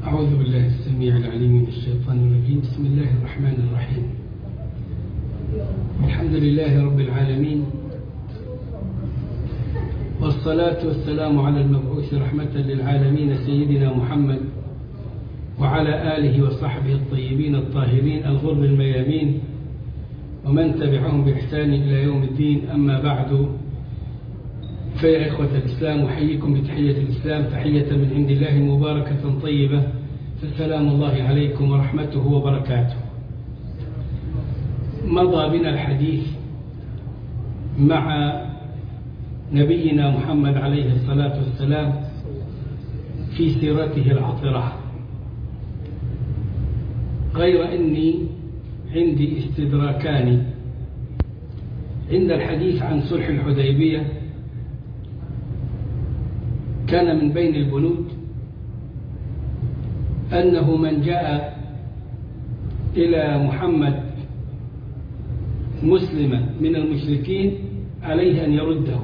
أعوذ بالله السميع العليم من الشيطان الرجيم بسم الله الرحمن الرحيم الحمد لله رب العالمين والصلاة والسلام على المبعوث رحمة للعالمين سيدنا محمد وعلى آله وصحبه الطيبين الطاهرين الغر الميامين ومن تبعهم بإحسان إلى يوم الدين أما بعد فيا إخوة الإسلام أحييكم بتحية الإسلام تحية من عند الله مباركة طيبة فالسلام الله عليكم ورحمته وبركاته مضى بنا الحديث مع نبينا محمد عليه الصلاة والسلام في سيرته العطرة غير أني عندي استدراكان عند الحديث عن صلح الحديبية كان من بين البنود أنه من جاء إلى محمد مسلما من المشركين عليه أن يرده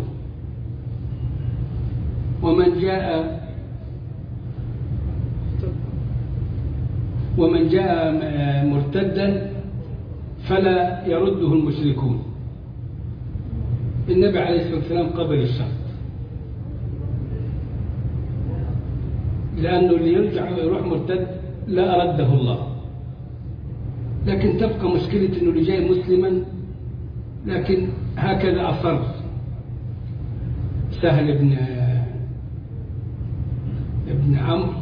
ومن جاء ومن جاء مرتدا فلا يرده المشركون النبي عليه الصلاة والسلام قبل الشرط لأنه اللي يرجع ويروح مرتد لا أرده الله لكن تبقى مشكلة أنه اللي جاي مسلما لكن هكذا أصر سهل بن ابن عمرو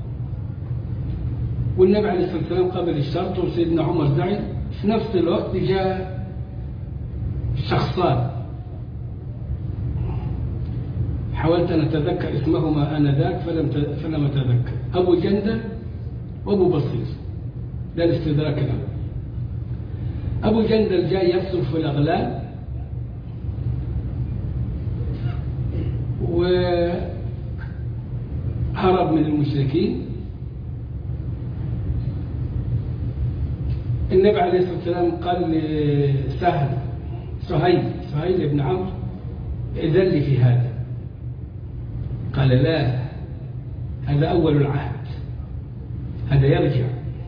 والنبي عليه الصلاة والسلام قبل الشرط وسيدنا عمر زعل في نفس الوقت جاء شخصان حاولت أن أتذكر اسمهما آنذاك فلم فلم أتذكر أبو جندل وأبو بصير ده الاستدراك الأول أبو جندل جاء يصرف في الأغلال وهرب من المشركين النبي عليه الصلاة والسلام قال لسهل سهيل سهيل بن عمرو إذن لي في هذا قال لا هذا أول العهد هذا يرجع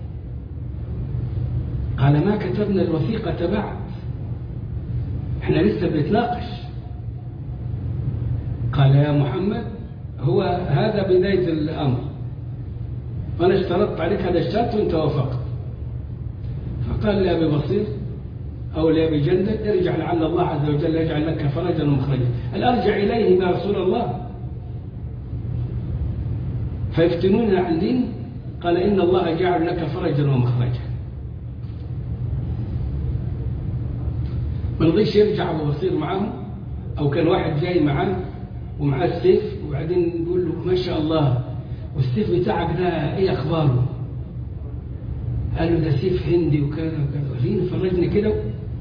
قال ما كتبنا الوثيقة بعد احنا لسه بنتناقش قال يا محمد هو هذا بداية الأمر وأنا اشترطت عليك هذا الشرط وانت وافقت فقال لأبي بصير أو لأبي جندل ارجع لعل الله عز وجل يجعل لك فرجا ومخرجا الأرجع إليه يا رسول الله فيفتنون عن دين قال إن الله جعل لك فرجا ومخرجا ما رضيش يرجع أبو بصير معاهم أو كان واحد جاي معاه ومعاه السيف وبعدين بيقول له ما شاء الله والسيف بتاعك ده إيه أخباره قال له ده سيف هندي وكذا وكذا وريني فرجني كده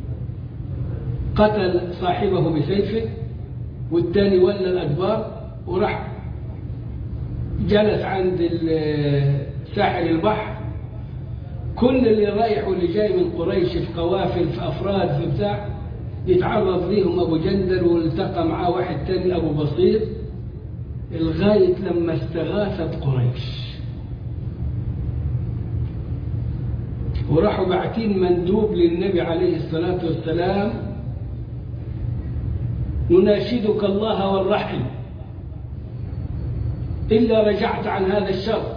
قتل صاحبه بسيفه والتاني ولى الأدبار وراح جلس عند ساحل البحر كل اللي رايح واللي جاي من قريش في قوافل في أفراد في بتاع يتعرض ليهم أبو جندل والتقى معاه واحد تاني أبو بصير لغاية لما استغاثت قريش وراحوا باعتين مندوب للنبي عليه الصلاة والسلام نناشدك الله والرحم إلا رجعت عن هذا الشرط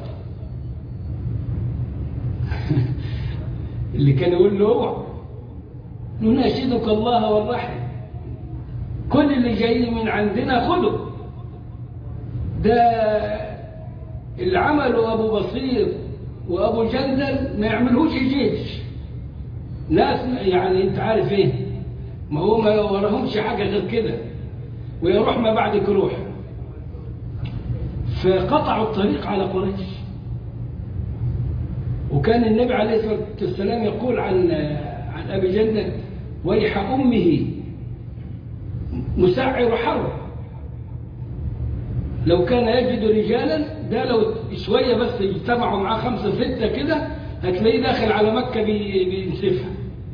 اللي كان يقول له اوعى نناشدك الله والرحم كل اللي جاي من عندنا خده ده اللي عمله أبو بصير وأبو جندل ما يعملوش جيش ناس يعني انت عارف ايه ما هو ما وراهمش حاجة غير كده ويروح ما بعدك روح فقطعوا الطريق على قريش وكان النبي عليه الصلاة والسلام يقول عن عن أبي جندل ويح أمه مسعر حرب لو كان يجد رجالا ده لو شوية بس يجتمعوا معاه خمسة ستة كده هتلاقيه داخل على مكة بينسفها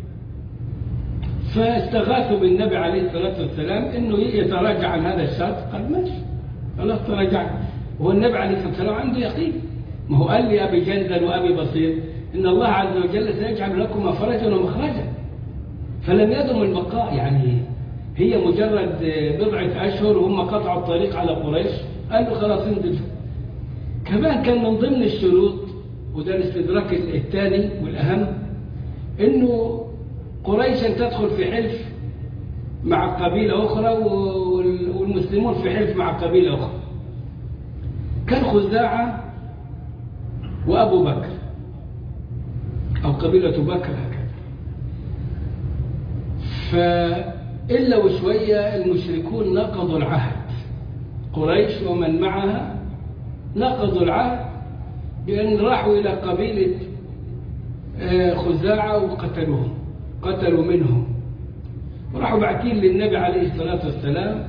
فاستغاثوا بالنبي عليه الصلاة والسلام انه يتراجع عن هذا الشرط قال ماشي خلاص تراجع هو النبي عليه الصلاة والسلام عنده يقين ما هو قال لي أبي جندل وأبي بصير إن الله عز وجل سيجعل لكم فرجا ومخرجا فلم يدم البقاء يعني هي مجرد بضعة أشهر وهم قطعوا الطريق على قريش قال له خلاص انزل كمان كان من ضمن الشروط وده الاستدراك الثاني والأهم إنه قريش أن تدخل في حلف مع قبيلة أخرى والمسلمون في حلف مع قبيلة أخرى كان خزاعة وأبو بكر أو قبيلة بكر هكذا فإلا وشوية المشركون نقضوا العهد قريش ومن معها نقضوا العهد بأن راحوا إلى قبيلة خزاعة وقتلوهم قتلوا منهم وراحوا باعتين للنبي عليه الصلاة والسلام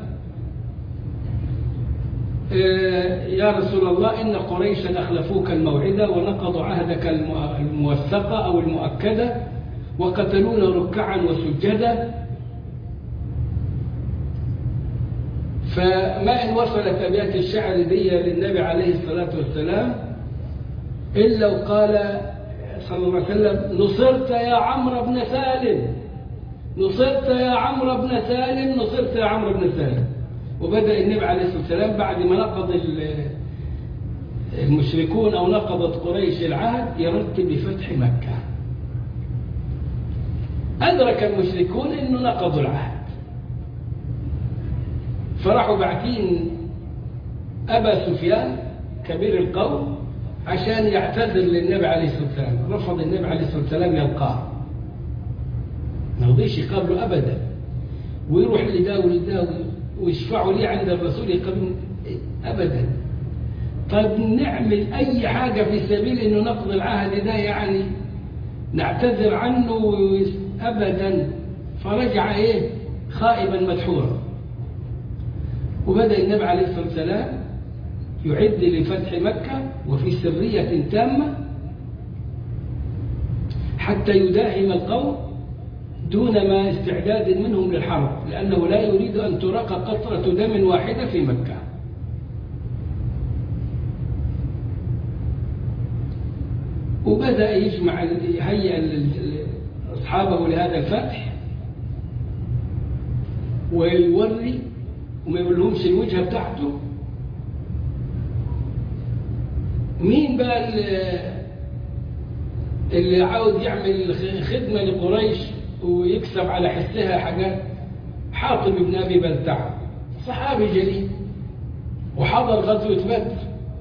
يا رسول الله إن قريشا أخلفوك الموعدة ونقضوا عهدك الموثقة أو المؤكدة وقتلونا ركعا وسجدا فما إن وصلت أبيات الشعر دي للنبي عليه الصلاة والسلام إلا وقال صلى الله عليه وسلم نصرت يا عمرو بن سالم نصرت يا عمرو بن سالم نصرت يا عمرو بن سالم وبدأ النبي عليه الصلاة والسلام بعد ما نقض المشركون أو نقضت قريش العهد يرتب لفتح مكة أدرك المشركون أنه نقضوا العهد فراحوا باعتين أبا سفيان كبير القوم عشان يعتذر للنبي عليه الصلاة والسلام رفض النبي عليه الصلاة والسلام يلقاه ما رضيش يقابله أبدا ويروح لده ولده ويشفعوا لي عند الرسول يقابل أبدا طيب نعمل أي حاجة في سبيل أنه نقض العهد ده يعني نعتذر عنه أبدا فرجع إيه خائبا مدحورا وبدأ النبي عليه الصلاة والسلام يعد لفتح مكة وفي سرية تامة حتى يداهم القوم دون ما استعداد منهم للحرب لأنه لا يريد أن تراق قطرة دم واحدة في مكة وبدأ يجمع يهيئ أصحابه لهذا الفتح ويوري وما يقولهمش الوجهة بتاعته مين بقى اللي عاوز يعمل خدمة لقريش ويكسب على حسها حاجات حاطب بن أبي بلتع صحابي جليل وحضر غزوة بدر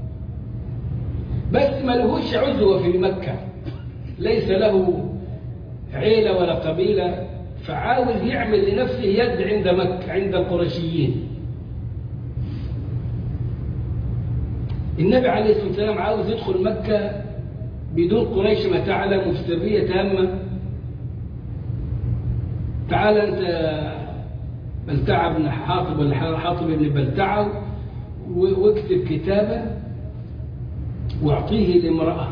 بس ما لهوش عزوة في مكة ليس له عيلة ولا قبيلة فعاوز يعمل لنفسه يد عند مكة عند القرشيين النبي عليه الصلاة والسلام عاوز يدخل مكة بدون قريش ما تعلم وفي سرية تامة تعال أنت بلتعة بن حاطب ولا حاطب بن بلتعة واكتب كتابة واعطيه لامرأة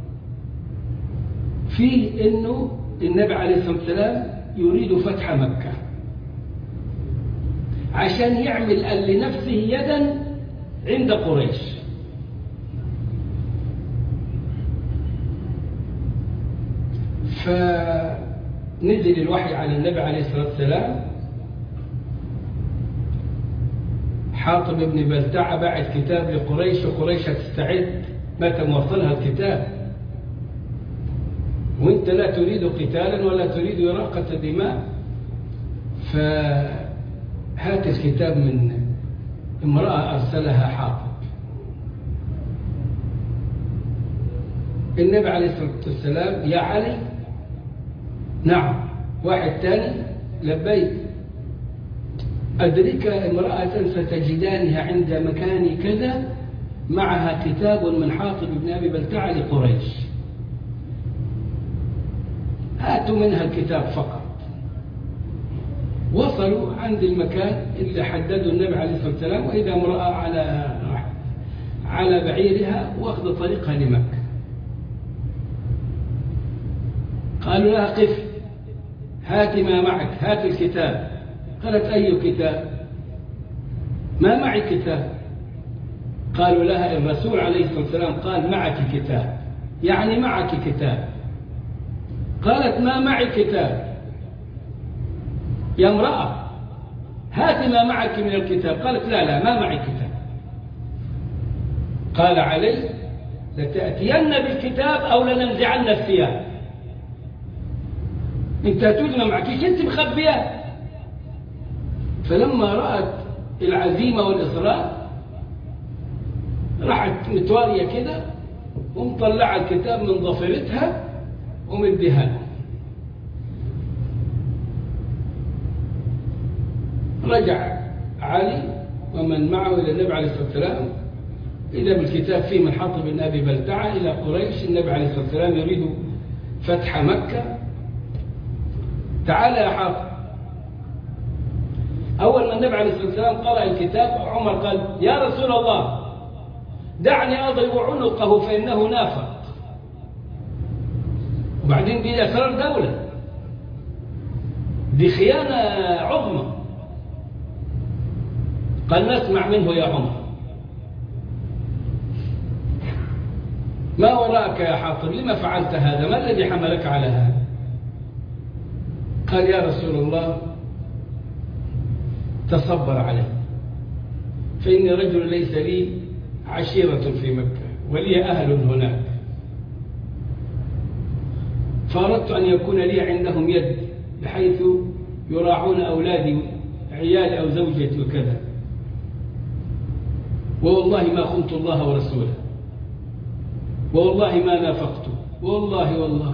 فيه انه النبي عليه الصلاة والسلام يريد فتح مكة عشان يعمل لنفسه يدا عند قريش فنزل الوحي على النبي عليه الصلاة والسلام حاطب بن بلتعة بعت كتاب لقريش وقريش هتستعد متى موصلها الكتاب وانت لا تريد قتالا ولا تريد إراقة دماء فهات الكتاب من امرأة أرسلها حاطب النبي عليه الصلاة والسلام يا علي نعم واحد تاني لبيك أدرك امرأة ستجدانها عند مكان كذا معها كتاب من حاطب بن أبي بلتعة لقريش هاتوا منها الكتاب فقط وصلوا عند المكان اللي حدده النبي عليه الصلاة والسلام وإذا امرأة على على بعيرها واخذ طريقها لمكة قالوا لها قف هات ما معك هات الكتاب قالت أي كتاب ما معي كتاب قالوا لها الرسول عليه الصلاة والسلام قال معك كتاب يعني معك كتاب قالت ما معي كتاب يا امرأة هات ما معك من الكتاب قالت لا لا ما معي كتاب قال علي لتأتين بالكتاب أو لننزعن الثياب انت هتقول ما معكيش انت مخبيات فلما رأت العزيمة والإصرار راحت متوارية كده ومطلعة الكتاب من ضفيرتها ومديها له رجع علي ومن معه إلى النبي عليه الصلاة والسلام إذا بالكتاب فيه من حاطب بن أبي بلتعة إلى قريش النبي عليه الصلاة والسلام يريد فتح مكة تعال يا حاطب أول ما النبي عليه الصلاة والسلام قرأ الكتاب عمر قال يا رسول الله دعني أضرب عنقه فإنه نافق وبعدين دي أسرار دولة دي خيانة عظمى قال نسمع منه يا عمر ما وراءك يا حاطب لما فعلت هذا ما الذي حملك على هذا قال يا رسول الله تصبر عليه فإني رجل ليس لي عشيرة في مكة ولي أهل هناك فأردت أن يكون لي عندهم يد بحيث يراعون أولادي عيالي أو زوجتي وكذا ووالله ما خنت الله ورسوله والله ما نافقت والله والله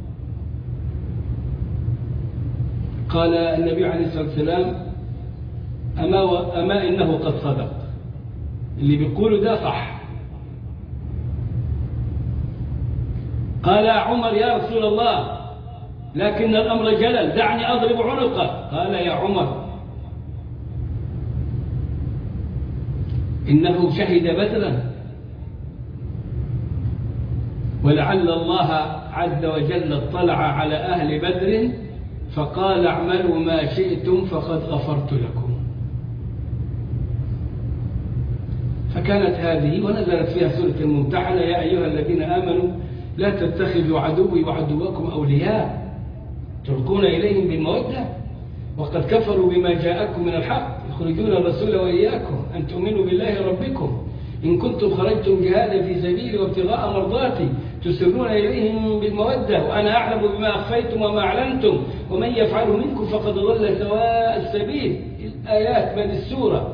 قال النبي عليه الصلاة والسلام أما, و... أما إنه قد صدق اللي بيقوله ده صح قال يا عمر يا رسول الله لكن الأمر جلل دعني أضرب عنقه قال يا عمر إنه شهد بدرا ولعل الله عز وجل اطلع على أهل بدر فقال اعملوا ما شئتم فقد غفرت لكم فكانت هذه ونزلت فيها سورة الممتحنة يا أيها الذين آمنوا لا تتخذوا عدوي وعدوكم أولياء تلقون إليهم بالمودة وقد كفروا بما جاءكم من الحق يخرجون الرسول وإياكم أن تؤمنوا بالله ربكم إن كنتم خرجتم جهادا في سبيلي وابتغاء مرضاتي تسرون إليهم بالمودة وأنا أعلم بما أخفيتم وما أعلنتم ومن يفعله منكم فقد ضل سواء السبيل الآيات من السورة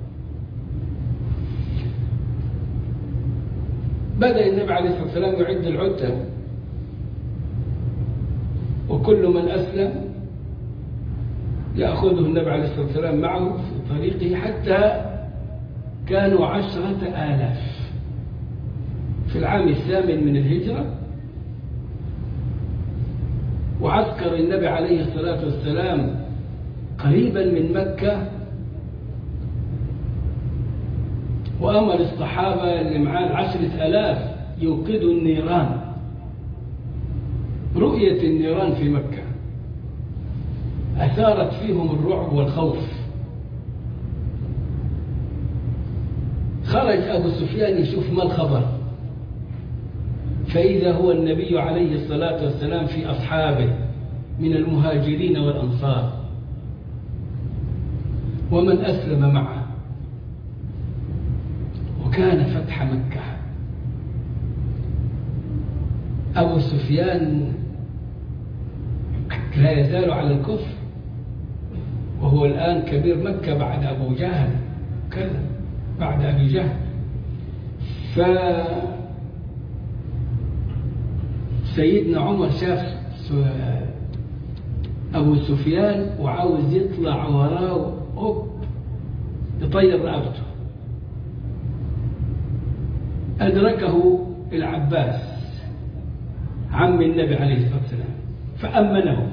بدأ النبي عليه الصلاة والسلام يعد العدة وكل من أسلم يأخذه النبي عليه الصلاة والسلام معه في طريقه حتى كانوا عشرة آلاف في العام الثامن من الهجرة وعسكر النبي عليه الصلاة والسلام قريبا من مكة وأمر الصحابة اللي معاه العشرة ألاف يوقدوا النيران رؤية النيران في مكة أثارت فيهم الرعب والخوف خرج أبو سفيان يشوف ما الخبر فإذا هو النبي عليه الصلاة والسلام في أصحابه من المهاجرين والأنصار ومن أسلم معه وكان فتح مكة أبو سفيان لا يزال على الكفر وهو الآن كبير مكة بعد أبو جهل كذا بعد أبي جهل ف سيدنا عمر شاف أبو سفيان وعاوز يطلع وراه أوب يطير رقبته أدركه العباس عم النبي عليه الصلاة والسلام فأمنه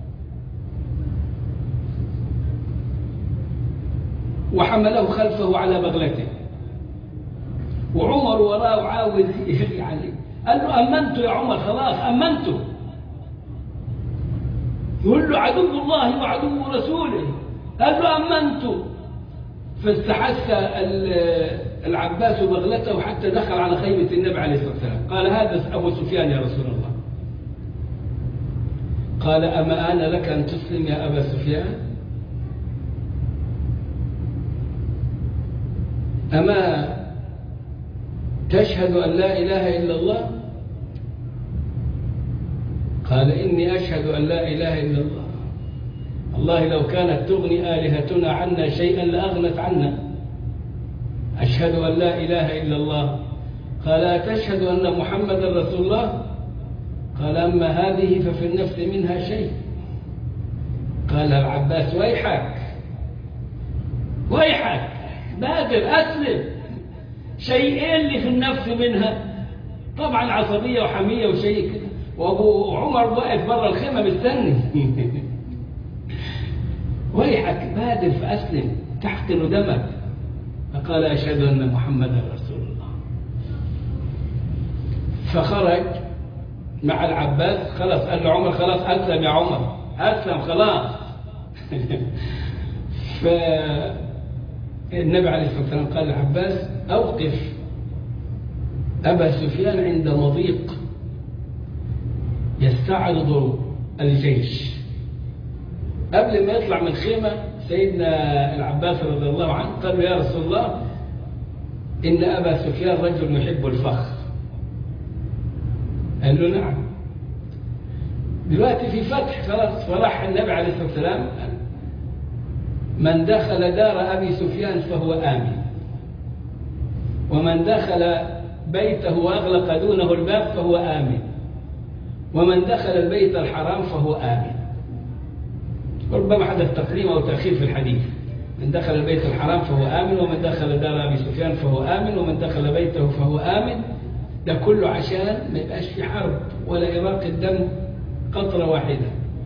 وحمله خلفه على بغلته وعمر وراه عاوز يعني قال له أمنت يا عمر خلاص أمنته يقول له عدو الله وعدو رسوله قال له أمنت فاستحث العباس بغلته حتى دخل على خيمة النبي عليه الصلاة والسلام قال هذا أبو سفيان يا رسول الله قال أما أنا لك أن تسلم يا أبا سفيان أما تشهد أن لا إله إلا الله قال إني أشهد أن لا إله إلا الله الله لو كانت تغني آلهتنا عنا شيئا لأغنت عنا أشهد أن لا إله إلا الله قال أتشهد أن محمد رسول الله قال أما هذه ففي النفس منها شيء قال العباس ويحك ويحك بادر أسلم شيئين اللي في النفس منها طبعا عصبية وحمية وشيء كده وابو عمر واقف بره الخيمة مستني ويحك بادر فأسلم تحقن دمك فقال أشهد أن محمدا رسول الله فخرج مع العباس خلاص قال له عمر خلاص أسلم يا عمر أسلم خلاص فالنبي عليه الصلاة والسلام قال للعباس أوقف أبا سفيان عند مضيق يستعرض الجيش قبل ما يطلع من الخيمة سيدنا العباس رضي الله عنه قال له يا رسول الله إن أبا سفيان رجل يحب الفخر قال له نعم دلوقتي في فتح خلاص فراح النبي عليه الصلاة والسلام من دخل دار أبي سفيان فهو آمن ومن دخل بيته وأغلق دونه الباب فهو آمن ومن دخل البيت الحرام فهو آمن ربما حدث تقديم أو تأخير في الحديث من دخل البيت الحرام فهو آمن ومن دخل دار أبي سفيان فهو آمن ومن دخل بيته فهو آمن ده كله عشان ما يبقاش في حرب ولا إراقة دم قطرة واحدة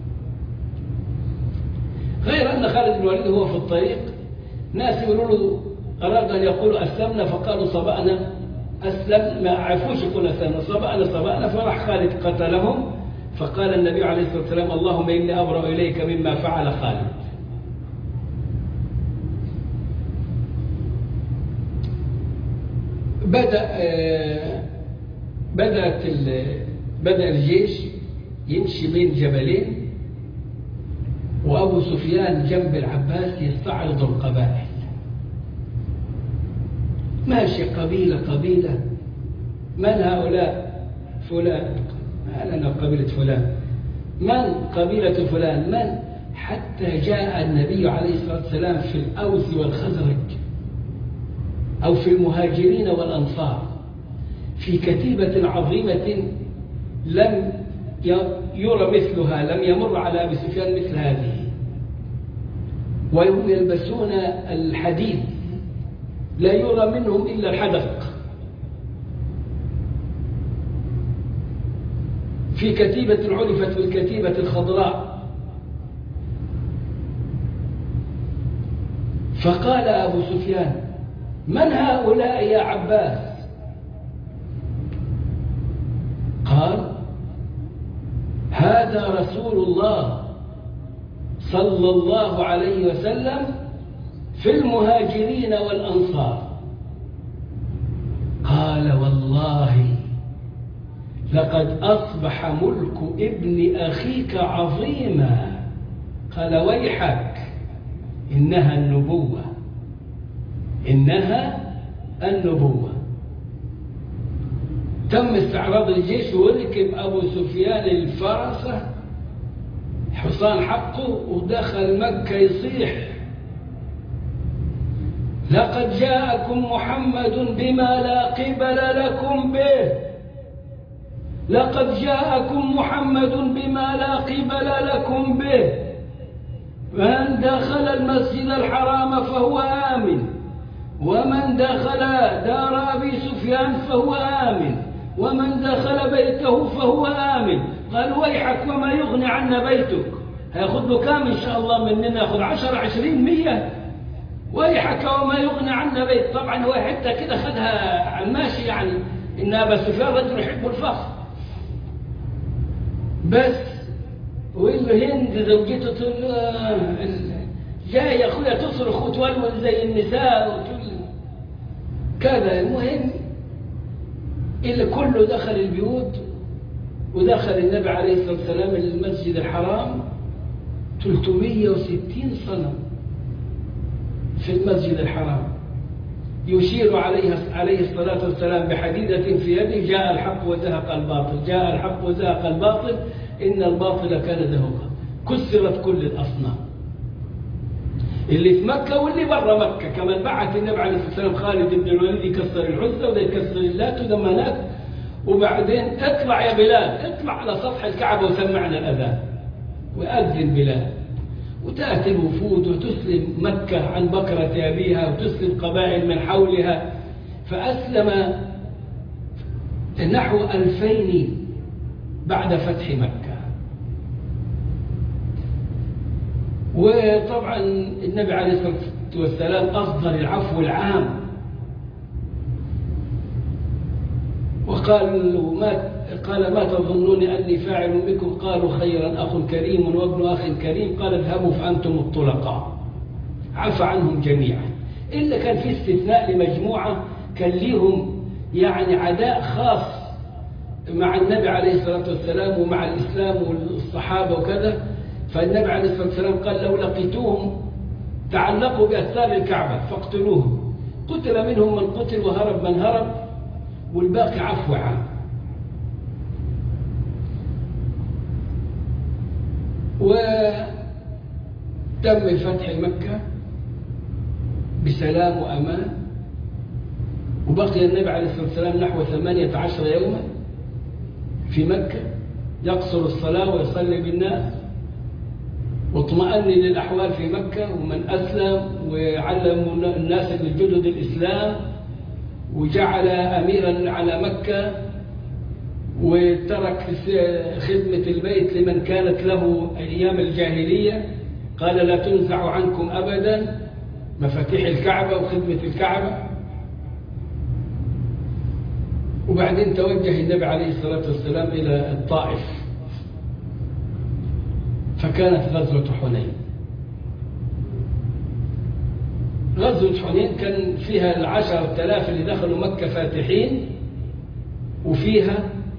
غير أن خالد بن الوليد هو في الطريق ناس يقولوا له أراد أن يقولوا أسلمنا فقالوا صبأنا أسلم ما عرفوش يقولوا أسلمنا صبأنا صبأنا فراح خالد قتلهم فقال النبي عليه الصلاة والسلام اللهم إني أبرأ إليك مما فعل خالد بدأ بدأت بدأ الجيش يمشي بين جبلين وأبو سفيان جنب العباس يستعرض القبائل ماشي قبيلة قبيلة من هؤلاء فلان ما لنا قبيلة فلان من قبيلة فلان من حتى جاء النبي عليه الصلاة والسلام في الأوس والخزرج أو في المهاجرين والأنصار في كتيبة عظيمة لم يرى مثلها لم يمر على أبي سفيان مثل هذه وهم يلبسون الحديد لا يرى منهم إلا الحدق في كتيبة عرفت بالكتيبة الخضراء فقال أبو سفيان من هؤلاء يا عباس قال هذا رسول الله صلى الله عليه وسلم في المهاجرين والأنصار قال والله لقد أصبح ملك ابن أخيك عظيما قال ويحك إنها النبوة إنها النبوة تم استعراض الجيش وركب أبو سفيان الفرسة حصان حقه ودخل مكة يصيح لقد جاءكم محمد بما لا قبل لكم به لقد جاءكم محمد بما لا قبل لكم به من دخل المسجد الحرام فهو آمن ومن دخل دار أبي سفيان فهو آمن ومن دخل بيته فهو آمن قال ويحك وما يغني عنا بيتك هياخد له كام إن شاء الله مننا ياخد عشر عشرين مية ويحك وما يغني عنا بيت طبعا هو حتى كده خدها على الماشي يعني إن أبا سفيان رجل يحب الفخر بس واللي هند زوجته تقول له جاي يا اخويا تصرخ وتولول زي النساء وتقول كذا المهم إلا كله دخل البيوت ودخل النبي عليه الصلاة والسلام المسجد الحرام 360 صنم في المسجد الحرام يشير عليه عليه الصلاة والسلام بحديدة في يده جاء الحق وزهق الباطل جاء الحق وزهق الباطل إن الباطل كان زهوقا كسرت كل الأصنام اللي في مكة واللي برا مكة كمان بعث النبي عليه الصلاة والسلام خالد بن الوليد يكسر العزة وده يكسر اللات وده منات وبعدين اطلع يا بلال اطلع على سطح الكعبة وسمعنا الأذان وأذن بلال وتأتي الوفود وتسلم مكة عن بكرة أبيها وتسلم قبائل من حولها فأسلم نحو ألفين بعد فتح مكة وطبعا النبي عليه الصلاة والسلام أصدر العفو العام وقال ما قال ما تظنون أني فاعل بكم قالوا خيرا أخ كريم وابن أخ كريم قال اذهبوا فأنتم الطلقاء عفى عنهم جميعا إلا كان في استثناء لمجموعة كان ليهم يعني عداء خاص مع النبي عليه الصلاة والسلام ومع الإسلام والصحابة وكذا فالنبي عليه الصلاة والسلام قال لو لقيتوهم تعلقوا بأستار الكعبة فاقتلوهم قتل منهم من قتل وهرب من هرب والباقي عفو عام وتم فتح مكة بسلام وأمان وبقي النبي عليه الصلاة والسلام نحو ثمانية عشر يوما في مكة يقصر الصلاة ويصلي بالناس واطمأن للأحوال في مكة ومن أسلم وعلم الناس الجدد الإسلام وجعل أميرا على مكة وترك خدمة البيت لمن كانت له أيام الجاهلية قال لا تنزع عنكم أبدا مفاتيح الكعبة وخدمة الكعبة وبعدين توجه النبي عليه الصلاة والسلام إلى الطائف فكانت غزوة حنين غزوة حنين كان فيها العشر التلاف اللي دخلوا مكة فاتحين وفيها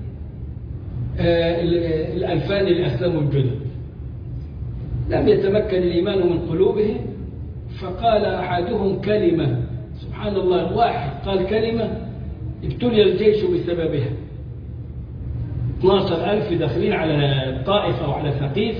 الألفان اللي أسلموا الجدد لم يتمكن الإيمان من قلوبهم فقال أحدهم كلمة سبحان الله الواحد قال كلمة ابتلي الجيش بسببها 12 ألف داخلين على الطائف أو على ثقيف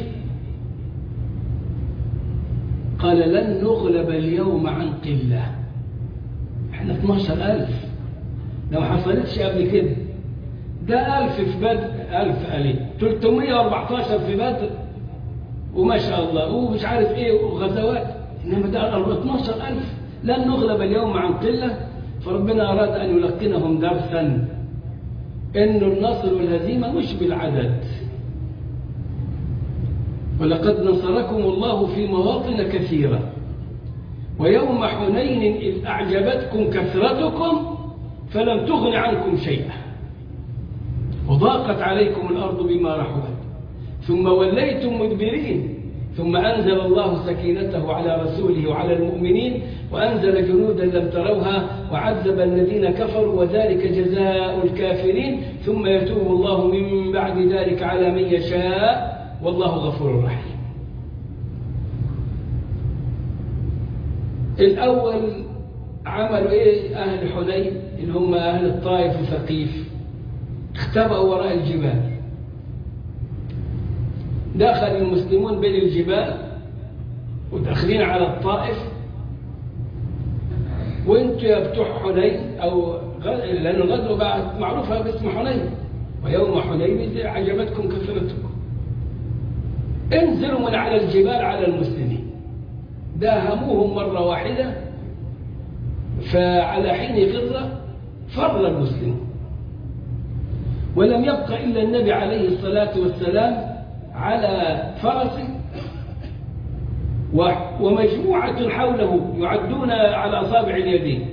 قال لن نغلب اليوم عن قلة احنا 12 ألف لو حصلتش قبل كده ده ألف في بدر ألف ألف 314 في بدر وما شاء الله ومش عارف ايه وغزوات إنما ده 12 ألف لن نغلب اليوم عن قلة فربنا أراد أن يلقنهم درسا إن النصر والهزيمة مش بالعدد ولقد نصركم الله في مواطن كثيرة ويوم حنين إذ أعجبتكم كثرتكم فلم تغن عنكم شيئا وضاقت عليكم الأرض بما رحبت ثم وليتم مدبرين ثم أنزل الله سكينته على رسوله وعلى المؤمنين وأنزل جنودا لم تروها وعذب الذين كفروا وذلك جزاء الكافرين ثم يتوب الله من بعد ذلك على من يشاء والله غفور رحيم الأول عملوا إيه أهل حنين اللي هم أهل الطائف وثقيف اختبأوا وراء الجبال دخل المسلمون بين الجبال وداخلين على الطائف وانتوا يا بتوع حنين او لان الغزوه بقت معروفه باسم حنين ويوم حنين إذ عجبتكم كثرتكم انزلوا من على الجبال على المسلمين داهموهم مره واحده فعلى حين غره فر المسلمون ولم يبق الا النبي عليه الصلاه والسلام على فرسه ومجموعة حوله يعدون على أصابع اليدين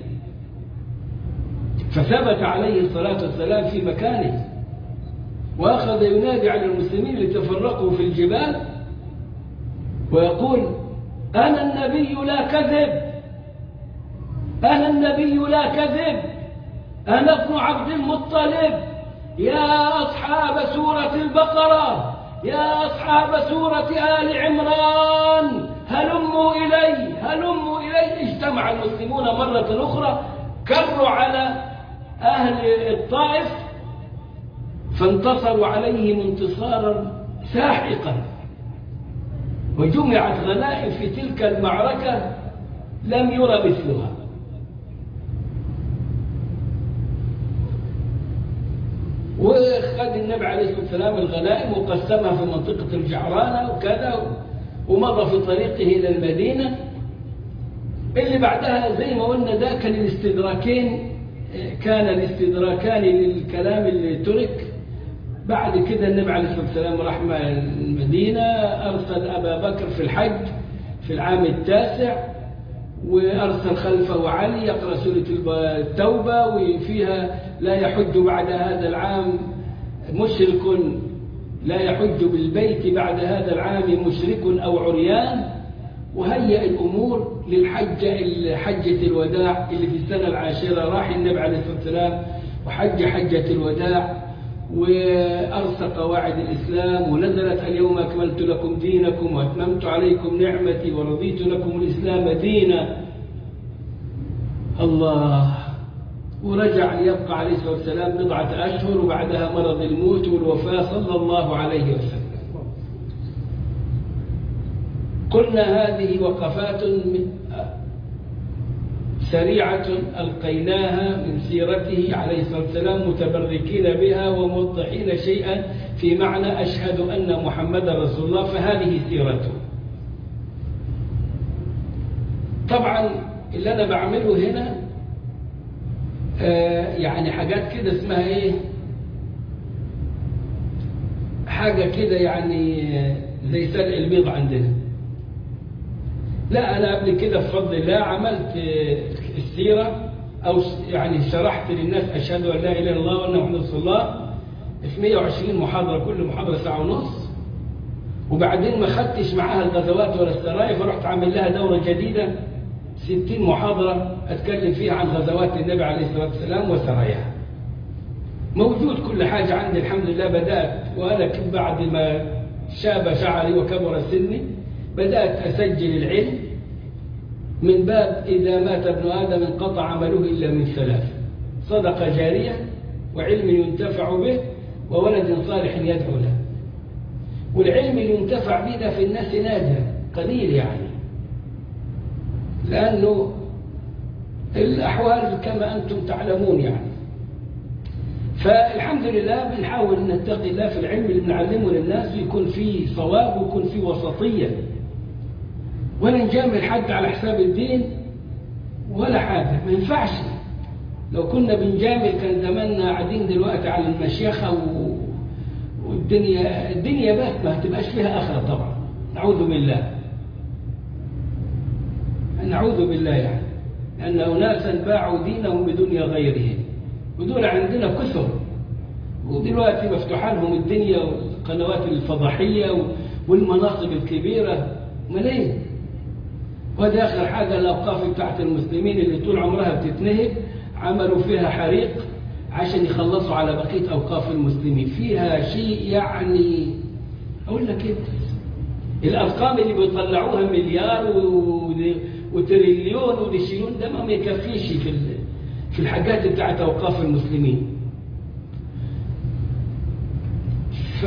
فثبت عليه الصلاة والسلام في مكانه وأخذ ينادي على المسلمين لتفرقوا في الجبال ويقول أنا النبي لا كذب أنا النبي لا كذب أنا ابن عبد المطلب يا أصحاب سورة البقرة يا أصحاب سورة آل عمران هلموا إلي هلموا إلي اجتمع المسلمون مرة أخرى كروا على أهل الطائف فانتصروا عليهم انتصارا ساحقا وجمعت غنائم في تلك المعركة لم يرى مثلها وخد النبي عليه الصلاة والسلام الغنائم وقسمها في منطقة الجعرانة وكذا ومضى في طريقه إلى المدينة اللي بعدها زي ما قلنا ده كان الاستدراكين كان الاستدراكان للكلام اللي ترك بعد كده النبي عليه الصلاة والسلام راح المدينة أرسل أبا بكر في الحج في العام التاسع وأرسل خلفه علي يقرأ سورة التوبة وفيها لا يحج بعد هذا العام مشرك لا يحج بالبيت بعد هذا العام مشرك أو عريان وهيأ الأمور للحجة حجة الوداع اللي في السنة العاشرة راح النبي عليه الصلاة والسلام وحج حجة الوداع وأرسى قواعد الإسلام ونزلت اليوم أكملت لكم دينكم وأتممت عليكم نعمتي ورضيت لكم الإسلام دينا الله ورجع ليبقى عليه الصلاة والسلام بضعة أشهر وبعدها مرض الموت والوفاة صلى الله عليه وسلم قلنا هذه وقفات سريعة ألقيناها من سيرته عليه الصلاة والسلام متبركين بها وموضحين شيئا في معنى أشهد أن محمد رسول الله فهذه سيرته طبعا اللي أنا بعمله هنا آه يعني حاجات كده اسمها ايه حاجة كده يعني زي سلق البيض عندنا لا أنا قبل كده بفضل الله عملت السيرة أو يعني شرحت للناس أشهد أن لا إله إلا الله وأن محمد رسول الله في 120 محاضرة كل محاضرة ساعة ونص وبعدين ما خدتش معاها الغزوات ولا السرايا فرحت عامل لها دورة جديدة 60 محاضرة أتكلم فيها عن غزوات النبي عليه الصلاة والسلام وسراياها موجود كل حاجة عندي الحمد لله بدأت وأنا بعد ما شاب شعري وكبر سني بدأت أسجل العلم من باب إذا مات ابن آدم انقطع عمله إلا من ثلاث صدقة جارية وعلم ينتفع به وولد صالح يدعو له والعلم اللي ينتفع به ده في الناس نادر قليل يعني لأنه الأحوال كما أنتم تعلمون يعني فالحمد لله بنحاول نتقي الله في العلم اللي بنعلمه للناس يكون فيه صواب ويكون فيه وسطية ولا نجامل حد على حساب الدين ولا حاجة ما ينفعش لو كنا بنجامل كان زماننا قاعدين دلوقتي على المشيخة و... والدنيا الدنيا بس ما هتبقاش فيها آخرة طبعا نعوذ بالله نعوذ بالله يعني أن أناسا باعوا دينهم بدنيا غيرهم ودول عندنا كثر ودلوقتي مفتوحة لهم الدنيا والقنوات الفضحية والمناصب الكبيرة ملايين وده آخر حاجة الأوقاف بتاعت المسلمين اللي طول عمرها بتتنهب عملوا فيها حريق عشان يخلصوا على بقية أوقاف المسلمين فيها شيء يعني أقول لك إيه الأرقام اللي بيطلعوها مليار وتريليون وديشيون ده ما يكفيش في في الحاجات بتاعت أوقاف المسلمين ف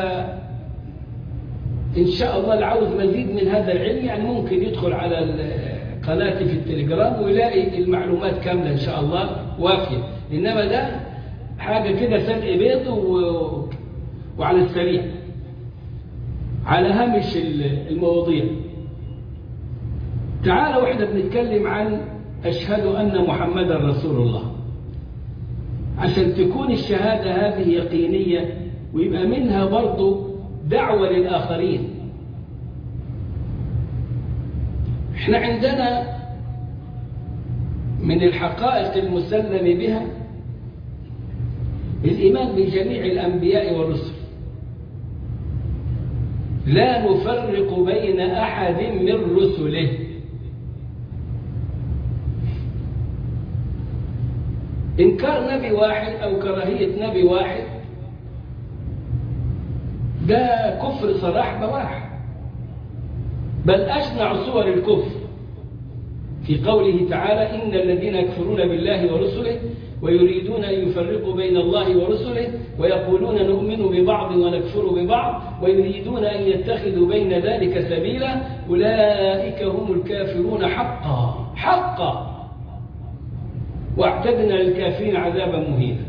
إن شاء الله اللي عاوز مزيد من هذا العلم يعني ممكن يدخل على قناتي في التليجرام ويلاقي المعلومات كاملة إن شاء الله وافية إنما ده حاجة كده سلق بيض و... وعلى السريع على هامش المواضيع تعالوا احنا بنتكلم عن أشهد أن محمدا رسول الله عشان تكون الشهادة هذه يقينية ويبقى منها برضو دعوة للآخرين احنا عندنا من الحقائق المسلم بها الإيمان بجميع الأنبياء والرسل لا نفرق بين أحد من رسله إنكار نبي واحد أو كراهية نبي واحد ده كفر صراح بواح بل أشنع صور الكفر في قوله تعالى إن الذين يكفرون بالله ورسله ويريدون أن يفرقوا بين الله ورسله ويقولون نؤمن ببعض ونكفر ببعض ويريدون أن يتخذوا بين ذلك سبيلا أولئك هم الكافرون حقا حقا واعتدنا للكافرين عذابا مهينا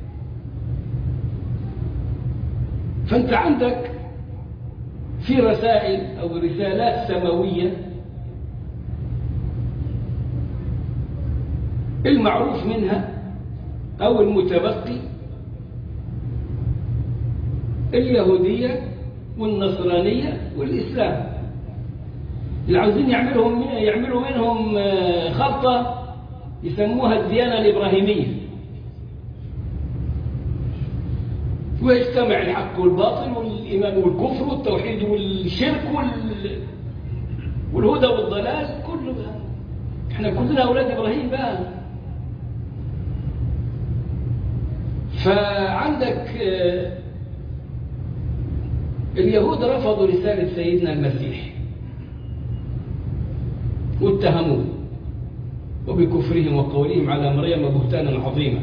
فأنت عندك في رسائل أو رسالات سماوية المعروف منها أو المتبقي اليهودية والنصرانية والإسلام اللي عاوزين يعملهم يعملوا منهم خلطة يسموها الديانة الإبراهيمية ويجتمع الحق والباطل والإيمان والكفر والتوحيد والشرك وال... والهدى والضلال كله بقى احنا كلنا أولاد إبراهيم بقى فعندك اليهود رفضوا رسالة سيدنا المسيح واتهموه وبكفرهم وقولهم على مريم بهتانا عظيما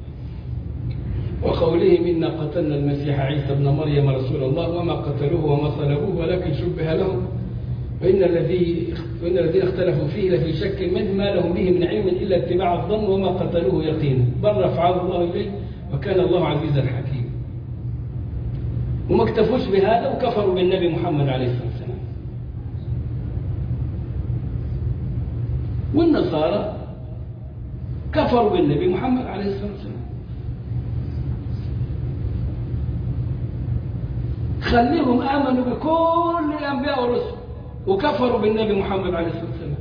وقولهم إنا قتلنا المسيح عيسى ابن مريم رسول الله وما قتلوه وما صلبوه ولكن شبه لهم وإن الذي وإن الذين اختلفوا فيه لفي شك منه ما لهم به من علم إلا اتباع الظن وما قتلوه يقينا بل رفعه الله إليه وكان الله عزيزا حكيما وما اكتفوش بهذا وكفروا بالنبي محمد عليه الصلاة والسلام والنصارى كفروا بالنبي محمد عليه الصلاة والسلام خليهم آمنوا بكل الأنبياء والرسل وكفروا بالنبي محمد عليه الصلاة والسلام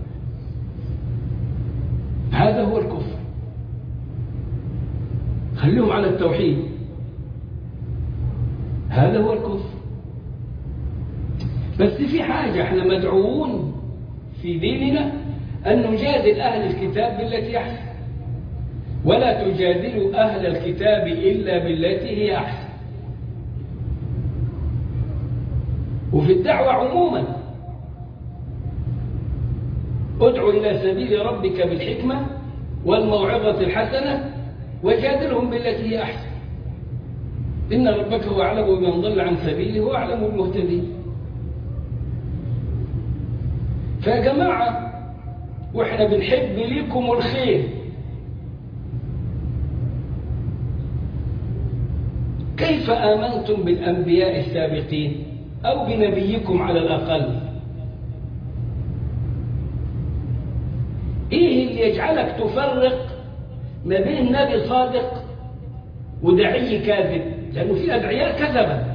هذا هو الكفر خليهم على التوحيد هذا هو الكفر بس في حاجة احنا مدعوون في ديننا أن نجادل أهل الكتاب بالتي أحسن ولا تجادلوا أهل الكتاب إلا بالتي هي أحسن وفي الدعوة عموما ادعو إلى سبيل ربك بالحكمة والموعظة الحسنة وجادلهم بالتي هي أحسن إن ربك هو أعلم بمن ضل عن سبيله وأعلم بالمهتدين فيا جماعة وإحنا بنحب ليكم الخير كيف آمنتم بالأنبياء السابقين أو بنبيكم على الأقل إيه اللي يجعلك تفرق ما بين نبي صادق ودعي كاذب لأنه في أدعياء كذبة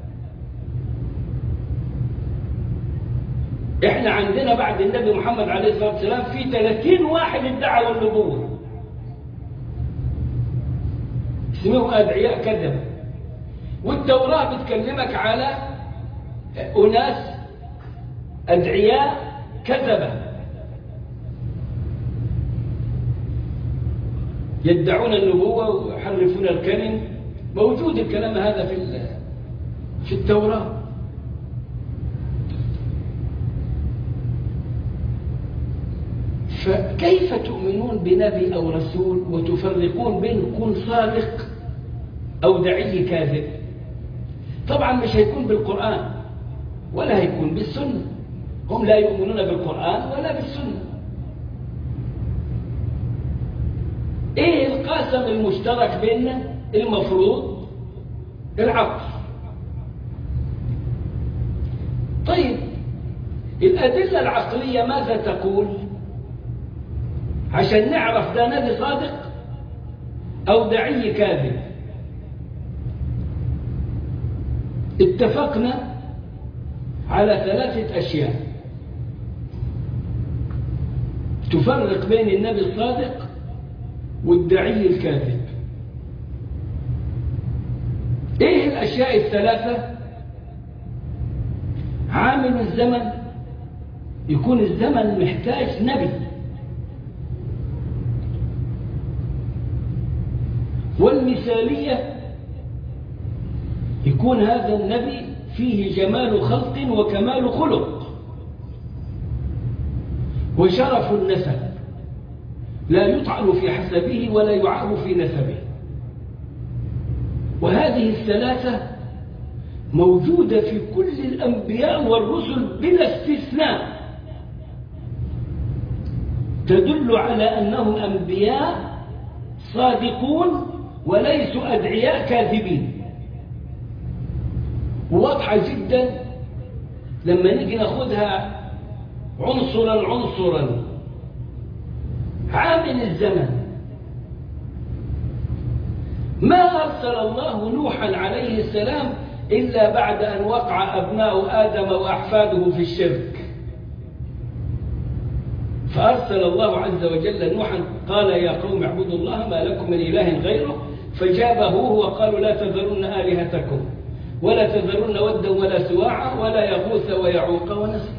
إحنا عندنا بعد النبي محمد عليه الصلاة والسلام في 30 واحد ادعوا النبوة اسمهم أدعياء كذبة والتوراة بتكلمك على أناس أدعياء كذبة يدعون النبوة ويحرفون الكلم موجود الكلام هذا في في التوراة فكيف تؤمنون بنبي أو رسول وتفرقون بين كون صادق أو دعي كاذب طبعا مش هيكون بالقرآن ولا هيكون بالسنة هم لا يؤمنون بالقرآن ولا بالسنة ايه القاسم المشترك بيننا المفروض العقل طيب الأدلة العقلية ماذا تقول عشان نعرف ده نبي صادق أو دعي كاذب اتفقنا على ثلاثة أشياء تفرق بين النبي الصادق والدعي الكاذب ايه الاشياء الثلاثة عامل الزمن يكون الزمن محتاج نبي والمثالية يكون هذا النبي فيه جمال خلق وكمال خلق وشرف النسب لا يطعن في حسبه ولا يعاب في نسبه وهذه الثلاثة موجودة في كل الأنبياء والرسل بلا استثناء تدل على أنهم أنبياء صادقون وليسوا أدعياء كاذبين واضحة جدا لما نيجي ناخدها عنصرا عنصرا عامل الزمن ما أرسل الله نوحا عليه السلام إلا بعد أن وقع أبناء آدم وأحفاده في الشرك فأرسل الله عز وجل نوحا قال يا قوم اعبدوا الله ما لكم من إله غيره فجابه وقالوا لا تذرن آلهتكم ولا تذرن ودا ولا سواعا ولا يغوث ويعوق ونسر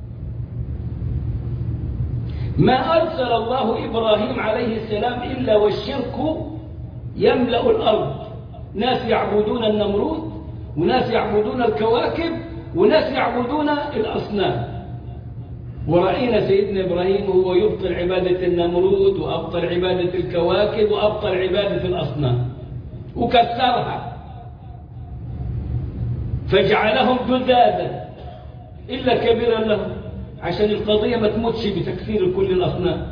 ما أرسل الله إبراهيم عليه السلام إلا والشرك يملأ الأرض ناس يعبدون النمرود وناس يعبدون الكواكب وناس يعبدون الأصنام ورأينا سيدنا إبراهيم هو يبطل عبادة النمرود وأبطل عبادة الكواكب وأبطل عبادة الأصنام وكسرها فجعلهم جذاذا إلا كبيرا لهم عشان القضية ما تموتش بتكسير كل الأصنام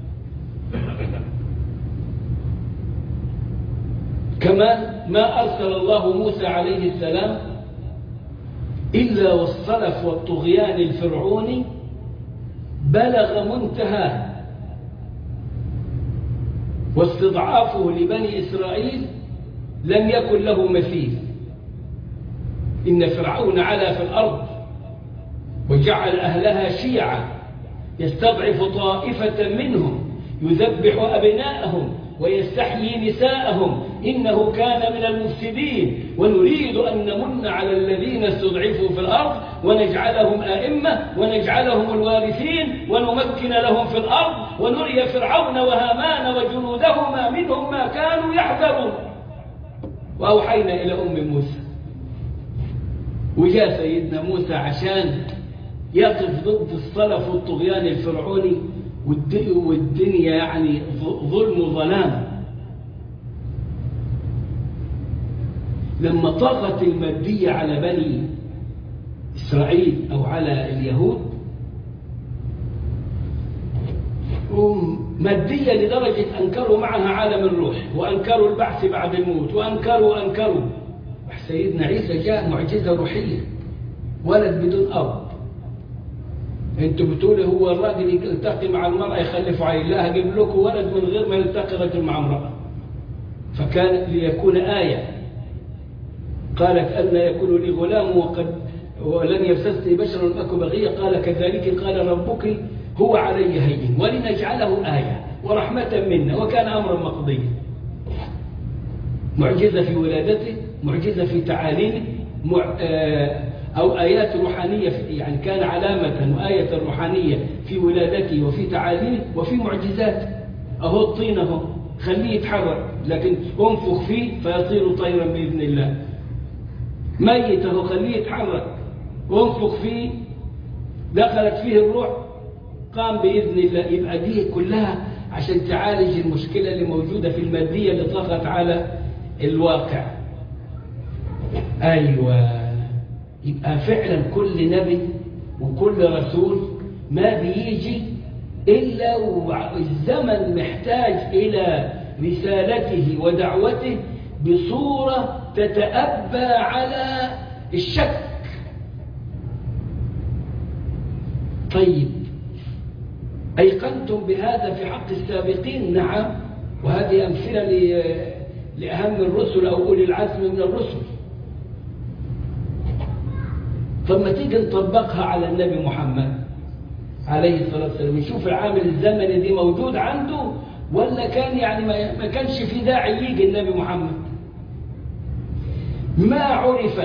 كمان ما أرسل الله موسى عليه السلام إلا والصلف والطغيان الفرعوني بلغ منتهاه واستضعافه لبني إسرائيل لم يكن له مثيل إن فرعون علا في الأرض وجعل أهلها شيعا يستضعف طائفة منهم يذبح أبناءهم ويستحيي نساءهم إنه كان من المفسدين ونريد أن نمن على الذين استضعفوا في الأرض ونجعلهم آئمة ونجعلهم الوارثين ونمكن لهم في الأرض ونري فرعون وهامان وجنودهما منهم ما كانوا يحذرون وأوحينا إلى أم موسى وجاء سيدنا موسى عشان يقف ضد الصلف والطغيان الفرعوني والدنيا يعني ظلم وظلام لما طغت المادية على بني إسرائيل أو على اليهود مادية لدرجة أنكروا معها عالم الروح وأنكروا البعث بعد الموت وأنكروا وأنكروا سيدنا عيسى جاء معجزة روحية ولد بدون أب انتوا بتقولوا هو الراجل يلتقي مع المرأة يخلف عيل لا هجيب لكم ولد من غير ما يلتقي رجل مع امرأة فكان ليكون آية قالت أن يكون لي غلام وقد ولم يمسسني بشر أكو بغية قال كذلك قال ربك هو علي هين ولنجعله آية ورحمة منا وكان أمرا مقضيا معجزة في ولادته معجزة في تعاليمه مع... آه أو آيات روحانية يعني كان علامة وآية روحانية في ولادته وفي تعاليمه وفي معجزات أهو الطين أهو خليه يتحرك لكن انفخ فيه فيصير طيرا بإذن الله ميت أهو خليه يتحرك وانفخ فيه دخلت فيه الروح قام بإذن الله يبقى دي كلها عشان تعالج المشكلة اللي موجودة في المادية اللي طغت على الواقع أيوة يبقى فعلا كل نبي وكل رسول ما بيجي إلا والزمن محتاج إلى رسالته ودعوته بصورة تتأبى على الشك طيب أيقنتم بهذا في حق السابقين نعم وهذه أمثلة لأهم الرسل أو أولي العزم من الرسل فلما تيجي نطبقها على النبي محمد عليه الصلاة والسلام نشوف العامل الزمني دي موجود عنده ولا كان يعني ما كانش في داعي يجي النبي محمد ما عرف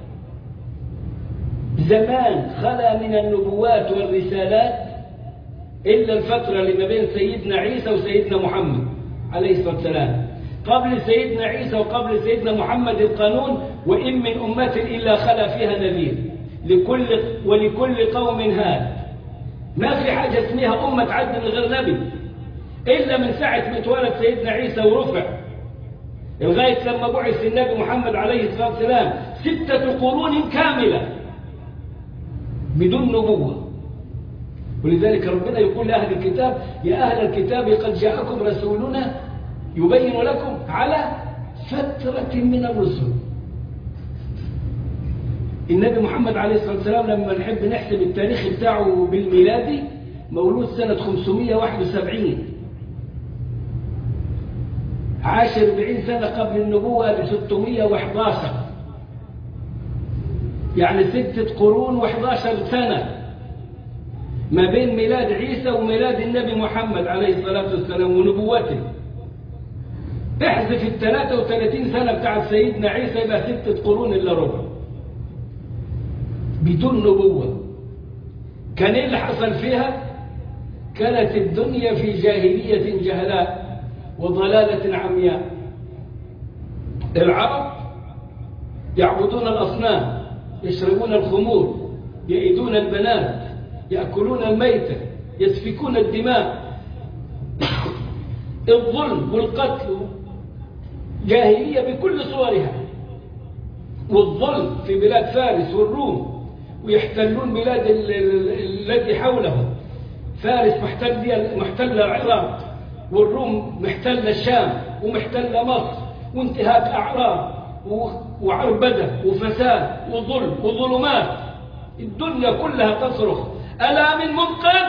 زمان خلا من النبوات والرسالات إلا الفترة اللي ما بين سيدنا عيسى وسيدنا محمد عليه الصلاة والسلام قبل سيدنا عيسى وقبل سيدنا محمد القانون وإن من أمة إلا خلا فيها نذير لكل ولكل قوم هاد ما في حاجة اسمها أمة تعد من غير نبي إلا من ساعة ما اتولد سيدنا عيسى ورفع لغاية لما بعث النبي محمد عليه الصلاة والسلام ستة قرون كاملة بدون نبوة ولذلك ربنا يقول لأهل الكتاب يا أهل الكتاب قد جاءكم رسولنا يبين لكم على فترة من الرسل النبي محمد عليه الصلاة والسلام لما نحب نحسب التاريخ بتاعه بالميلادي مولود سنة 571 عاش 40 سنة قبل النبوة ب 611 يعني ستة قرون و11 سنة ما بين ميلاد عيسى وميلاد النبي محمد عليه الصلاة والسلام ونبوته احذف ال 33 سنة بتاعت سيدنا عيسى يبقى ستة قرون إلا ربع بدون نبوة كان ايه اللي حصل فيها كانت الدنيا في جاهلية جهلاء وضلالة عمياء العرب يعبدون الأصنام يشربون الخمور يئدون البنات يأكلون الميتة يسفكون الدماء الظلم والقتل جاهلية بكل صورها والظلم في بلاد فارس والروم ويحتلون بلاد التي حولهم فارس محتل محتل العراق والروم محتل الشام ومحتل مصر وانتهاك أعراض وعربدة وفساد وظلم وظلمات الدنيا كلها تصرخ ألا من منقذ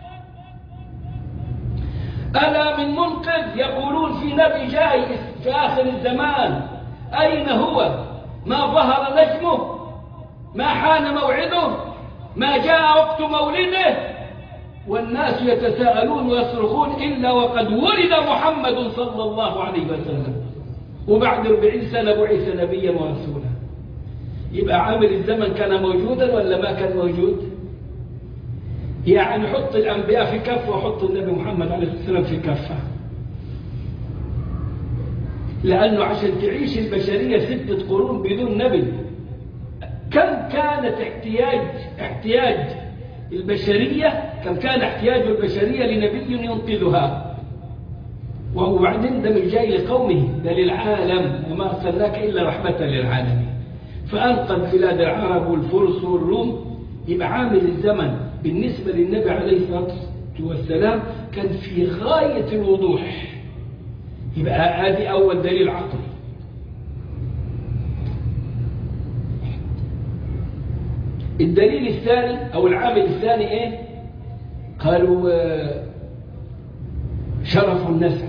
ألا من منقذ يقولون في نبي جاي في آخر الزمان أين هو ما ظهر نجمه ما حان موعده ما جاء وقت مولده والناس يتساءلون ويصرخون إلا وقد ولد محمد صلى الله عليه وسلم وبعد أربعين سنة بعث نبيا ورسولا يبقى عامل الزمن كان موجودا ولا ما كان موجود يعني حط الأنبياء في كفة وحط النبي محمد عليه الصلاة والسلام في كفة لأنه عشان تعيش البشرية ستة قرون بدون نبي كم كانت احتياج احتياج البشرية كم كان احتياج البشرية لنبي ينقذها وبعدين ده مش جاي لقومه ده للعالم وما أرسلناك إلا رحمة للعالمين فأنقذ بلاد العرب والفرس والروم يبقى عامل الزمن بالنسبة للنبي عليه الصلاة والسلام كان في غاية الوضوح يبقى ادي أول دليل عقلي الدليل الثاني أو العامل الثاني إيه قالوا شرف النسب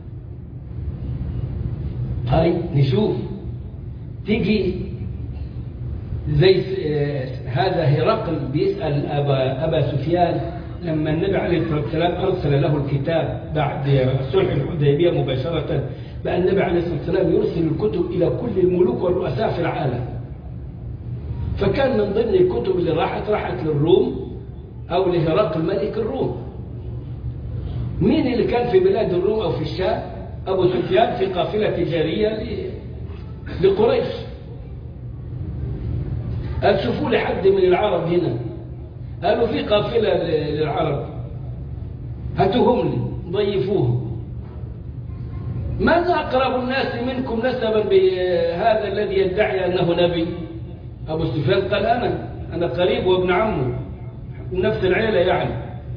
طيب نشوف تيجي زي هذا هرقل بيسأل أبا, أبا سفيان لما النبي عليه الصلاة والسلام أرسل له الكتاب بعد صلح الحديبية مباشرة بقى النبي عليه الصلاة والسلام يرسل الكتب إلى كل الملوك والرؤساء في العالم فكان من ضمن الكتب اللي راحت راحت للروم أو لهرقل ملك الروم مين اللي كان في بلاد الروم أو في الشام أبو سفيان في قافلة تجارية لقريش قال شوفوا لي حد من العرب هنا قالوا في قافلة للعرب هاتوهم لي ضيفوهم من أقرب الناس منكم نسبا بهذا الذي يدعي أنه نبي أبو سفيان قال أنا أنا قريب وابن عمه نفس العيلة يعني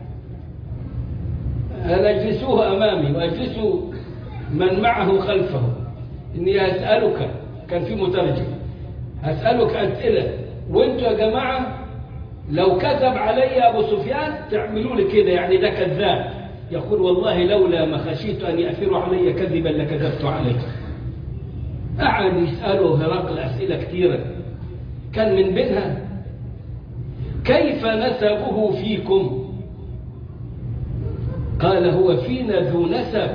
قال اجلسوه أمامي واجلسوا من معه خلفه إني أسألك كان في مترجم أسألك أسئلة وانتوا يا جماعة لو كذب علي أبو سفيان تعملوا لي كده يعني ده كذاب يقول والله لولا ما خشيت أن يأثروا علي كذبا لكذبت عليه قعد يسأله هرقل أسئلة كثيرة كان من بينها كيف نسبه فيكم قال هو فينا ذو نسب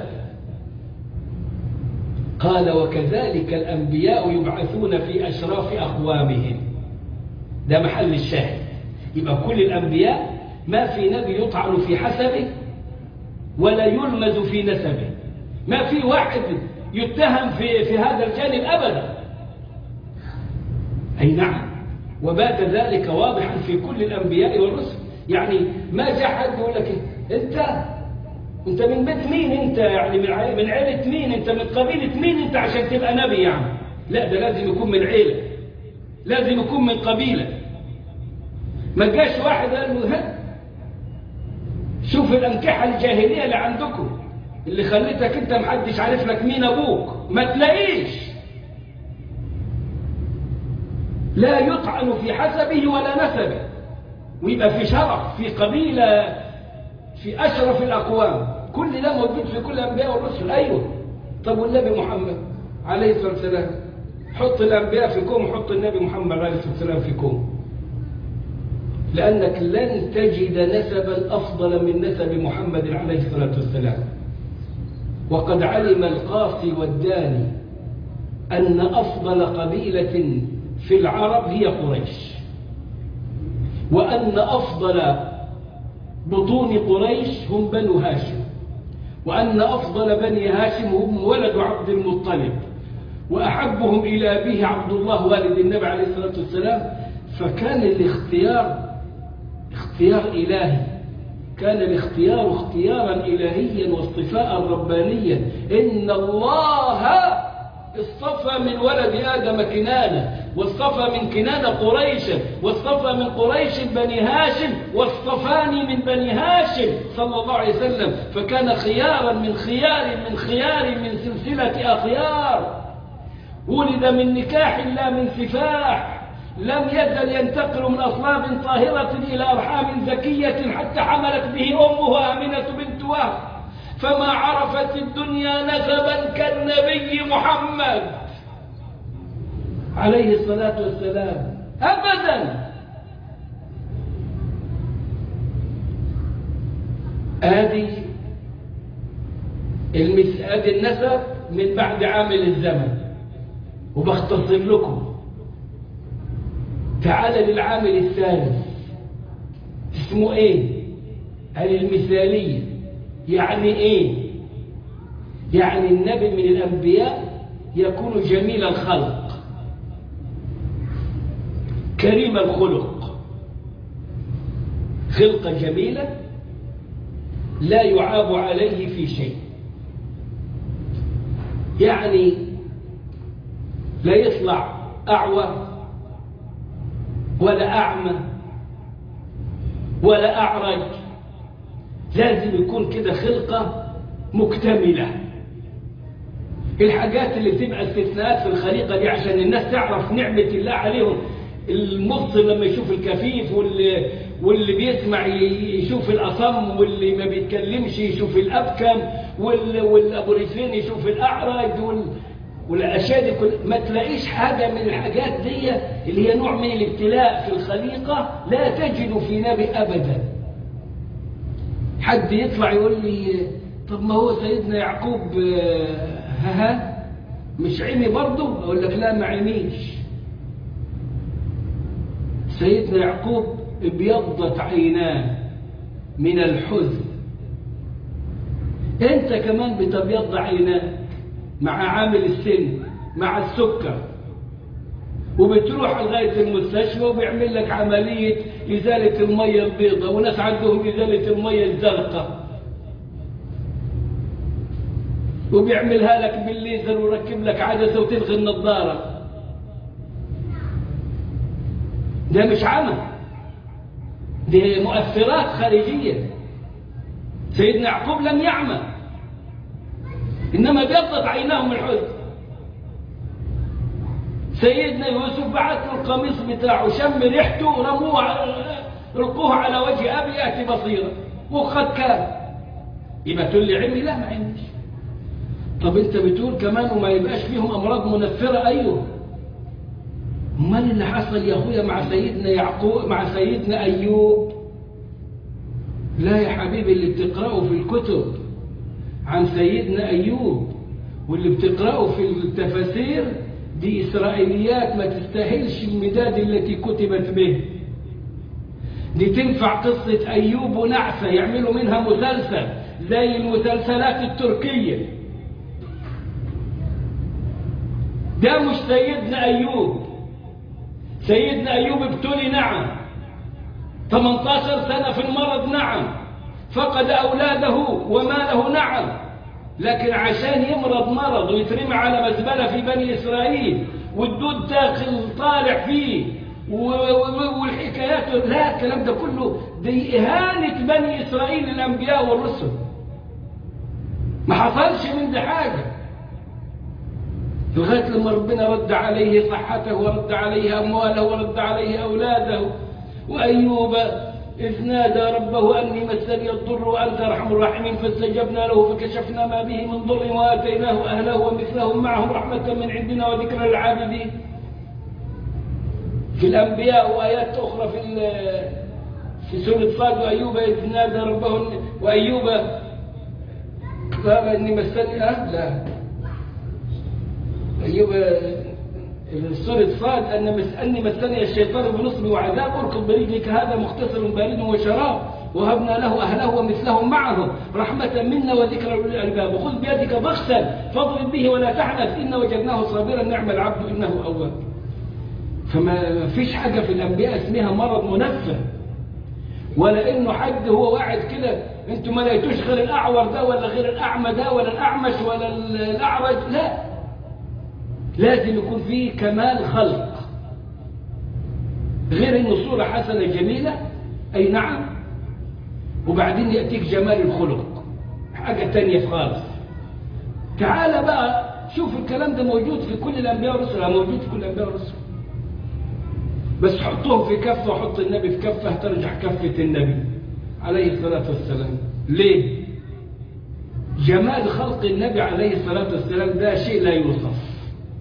قال وكذلك الأنبياء يبعثون في أشراف أقوامهم ده محل الشاهد يبقى كل الأنبياء ما في نبي يطعن في حسبه ولا يلمز في نسبه ما في واحد يتهم في, في هذا الجانب أبدا أي نعم وبات ذلك واضحا في كل الأنبياء والرسل يعني ما جاء حد يقول لك أنت أنت من بيت مين أنت يعني من من عيلة مين أنت من قبيلة مين أنت عشان تبقى نبي يعني لا ده لازم يكون من عيلة لازم يكون من قبيلة ما جاش واحد قال له ها شوف الأنكحة الجاهلية اللي عندكم اللي خليتك أنت محدش عارف لك مين أبوك ما تلاقيش لا يطعن في حسبه ولا نسبه ويبقى في شرف في قبيلة في أشرف الأقوام كل ده موجود في كل الأنبياء والرسل أيوه طب والنبي محمد عليه الصلاة والسلام حط الأنبياء في كوم وحط النبي محمد عليه الصلاة والسلام في كوم لأنك لن تجد نسبا أفضل من نسب محمد عليه الصلاة والسلام وقد علم القاصي والداني أن أفضل قبيلة في العرب هي قريش وأن أفضل بطون قريش هم بنو هاشم وأن أفضل بني هاشم هم ولد عبد المطلب وأحبهم إلى أبيه عبد الله والد النبي عليه الصلاة والسلام فكان الاختيار اختيار إلهي كان الاختيار اختيارا إلهيا واصطفاء ربانيا إن الله اصطفى من ولد آدم كنانة واصطفى من كنانة قريشا واصطفى من قريش بني هاشم واصطفاني من بني هاشم صلى الله عليه وسلم فكان خيارا من خيار من خيار من سلسلة أخيار ولد من نكاح لا من سفاح لم يزل ينتقل من أصلاب طاهرة إلى أرحام زكية حتى حملت به أمه آمنة بنت وهب فما عرفت الدنيا نسبا كالنبي محمد عليه الصلاة والسلام أبدا هذه المسألة النسب من بعد عامل الزمن وبختصر لكم تعال للعامل الثالث اسمه ايه هل المثالية يعني ايه يعني النبي من الانبياء يكون جميل الخلق كريم الخلق خلقة جميلة لا يعاب عليه في شيء يعني لا يطلع أعوى ولا أعمى ولا أعرج لازم يكون كده خلقة مكتملة الحاجات اللي بتبقى استثناءات في الخليقة دي عشان الناس تعرف نعمة الله عليهم المبصر لما يشوف الكفيف واللي, واللي بيسمع يشوف الأصم واللي ما بيتكلمش يشوف الأبكم والأبو ريفين يشوف الأعرج وال والأشياء دي كل ما تلاقيش حاجة من الحاجات دي اللي هي نوع من الابتلاء في الخليقة لا تجد في نبي أبدا حد يطلع يقول لي طب ما هو سيدنا يعقوب ها ها مش عمي برضه أقول لك لا ما عميش سيدنا يعقوب ابيضت عيناه من الحزن انت كمان بتبيض عيناك مع عامل السن مع السكر وبتروح لغاية المستشفى وبيعمل لك عملية إزالة المية البيضاء وناس عندهم إزالة المية الزرقاء وبيعملها لك بالليزر ويركب لك عدسة وتلغي النظارة ده مش عمى دي مؤثرات خارجية سيدنا يعقوب لم يعمى إنما بيضت عيناه من الحزن سيدنا يوسف بعت له القميص بتاعه شم ريحته ورموه القوه على وجه أبي يأتي بصيرا وقد كان يبقى تقول لي عمي لا ما عميش طب انت بتقول كمان وما يبقاش فيهم أمراض منفرة أيوه امال اللي حصل يا أخويا مع سيدنا يعقوب مع سيدنا أيوب لا يا حبيبي اللي بتقرأه في الكتب عن سيدنا أيوب واللي بتقرأه في التفاسير دي إسرائيليات ما تستاهلش المداد التي كتبت به دي تنفع قصة أيوب ونعسة يعملوا منها مسلسل زي المسلسلات التركية ده مش سيدنا أيوب سيدنا أيوب ابتلي نعم 18 سنة في المرض نعم فقد أولاده وماله نعم لكن عشان يمرض مرض ويترمى على مزبلة في بني إسرائيل والدود داخل طالع فيه والحكايات لا الكلام ده كله دي إهانة بني إسرائيل الأنبياء والرسل ما حصلش من ده حاجة لغاية لما ربنا رد عليه صحته ورد عليه أمواله ورد عليه أولاده وأيوب إذ نادى ربه أني مسني الضر وأنت أرحم الراحمين فاستجبنا له فكشفنا ما به من ضر وآتيناه أهله ومثلهم معهم رحمة من عندنا وذكرى للعابدين في الأنبياء وآيات أخرى في في سورة صاد وأيوب إذ نادى ربه وأيوب قال إني مسني أه لا أيوب سورة صاد أن مس أني مسني الشيطان بنصب وعذاب اركض برجلك هذا مختصر بارد وشراب وهبنا له أهله ومثلهم معهم رحمة منا وذكرى للألباب وخذ بيدك بخسا فاضرب به ولا تحنث إن وجدناه صابرا نعم العبد إنه أواب فما فيش حاجة في الأنبياء اسمها مرض منفى ولا إنه حد هو واعد كده انتوا ما لقيتوش غير الأعور ده ولا غير الأعمى ده ولا الأعمش ولا الأعرج لا لازم يكون فيه كمال خلق غير انه صورة حسنة جميلة اي نعم وبعدين يأتيك جمال الخلق حاجة تانية خالص تعال بقى شوف الكلام ده موجود في كل الأنبياء والرسل موجود في كل الأنبياء والرسل بس حطهم في كفة وحط النبي في كفة ترجع كفة النبي عليه الصلاة والسلام ليه جمال خلق النبي عليه الصلاة والسلام ده شيء لا يوصف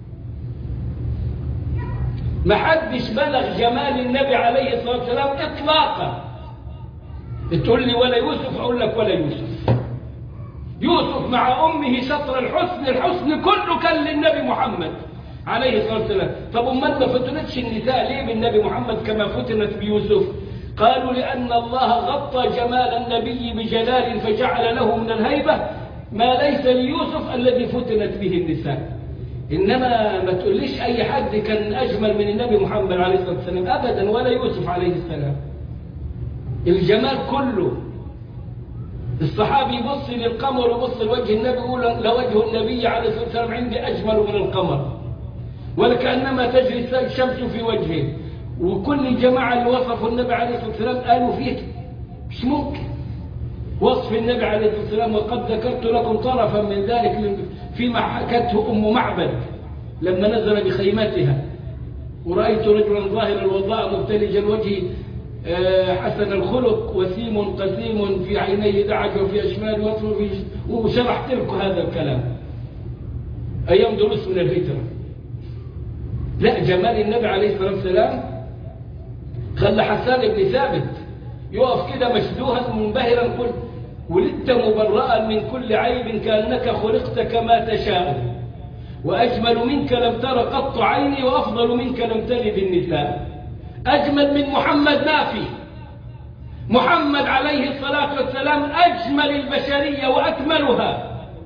ما حدش بلغ جمال النبي عليه الصلاة والسلام إطلاقا تقول لي ولا يوسف أقول لك ولا يوسف يوسف مع أمه شطر الحسن الحسن كله كان للنبي محمد عليه الصلاة والسلام طب أمال ما فتنتش النساء ليه بالنبي محمد كما فتنت بيوسف قالوا لأن الله غطى جمال النبي بجلال فجعل له من الهيبة ما ليس ليوسف الذي فتنت به النساء إنما ما تقوليش أي حد كان أجمل من النبي محمد عليه الصلاة والسلام أبدا ولا يوسف عليه السلام الجمال كله الصحابي يبص للقمر ويبص لوجه النبي يقول لوجه النبي عليه الصلاة والسلام عندي أجمل من القمر ولكأنما تجري الشمس في وجهه وكل الجماعة اللي وصفوا النبي عليه الصلاة والسلام قالوا فيه مش ممكن وصف النبي عليه الصلاة والسلام وقد ذكرت لكم طرفا من ذلك فيما حكته أم معبد لما نزل بخيمتها ورأيت رجلا ظاهر الوضاء مبتلج الوجه حسن الخلق وسيم قسيم في عينيه دعج وفي أشمال وصف وشرحت لكم هذا الكلام أيام دروس من الهجرة لا جمال النبي عليه الصلاة والسلام خلى حسان بن ثابت يقف كده مشدوها منبهرا قلت ولدت مبرأ من كل عيب كأنك خلقت كما تشاء وأجمل منك لم تر قط عيني وأفضل منك لم تلد النساء أجمل من محمد ما في محمد عليه الصلاة والسلام أجمل البشرية وأكملها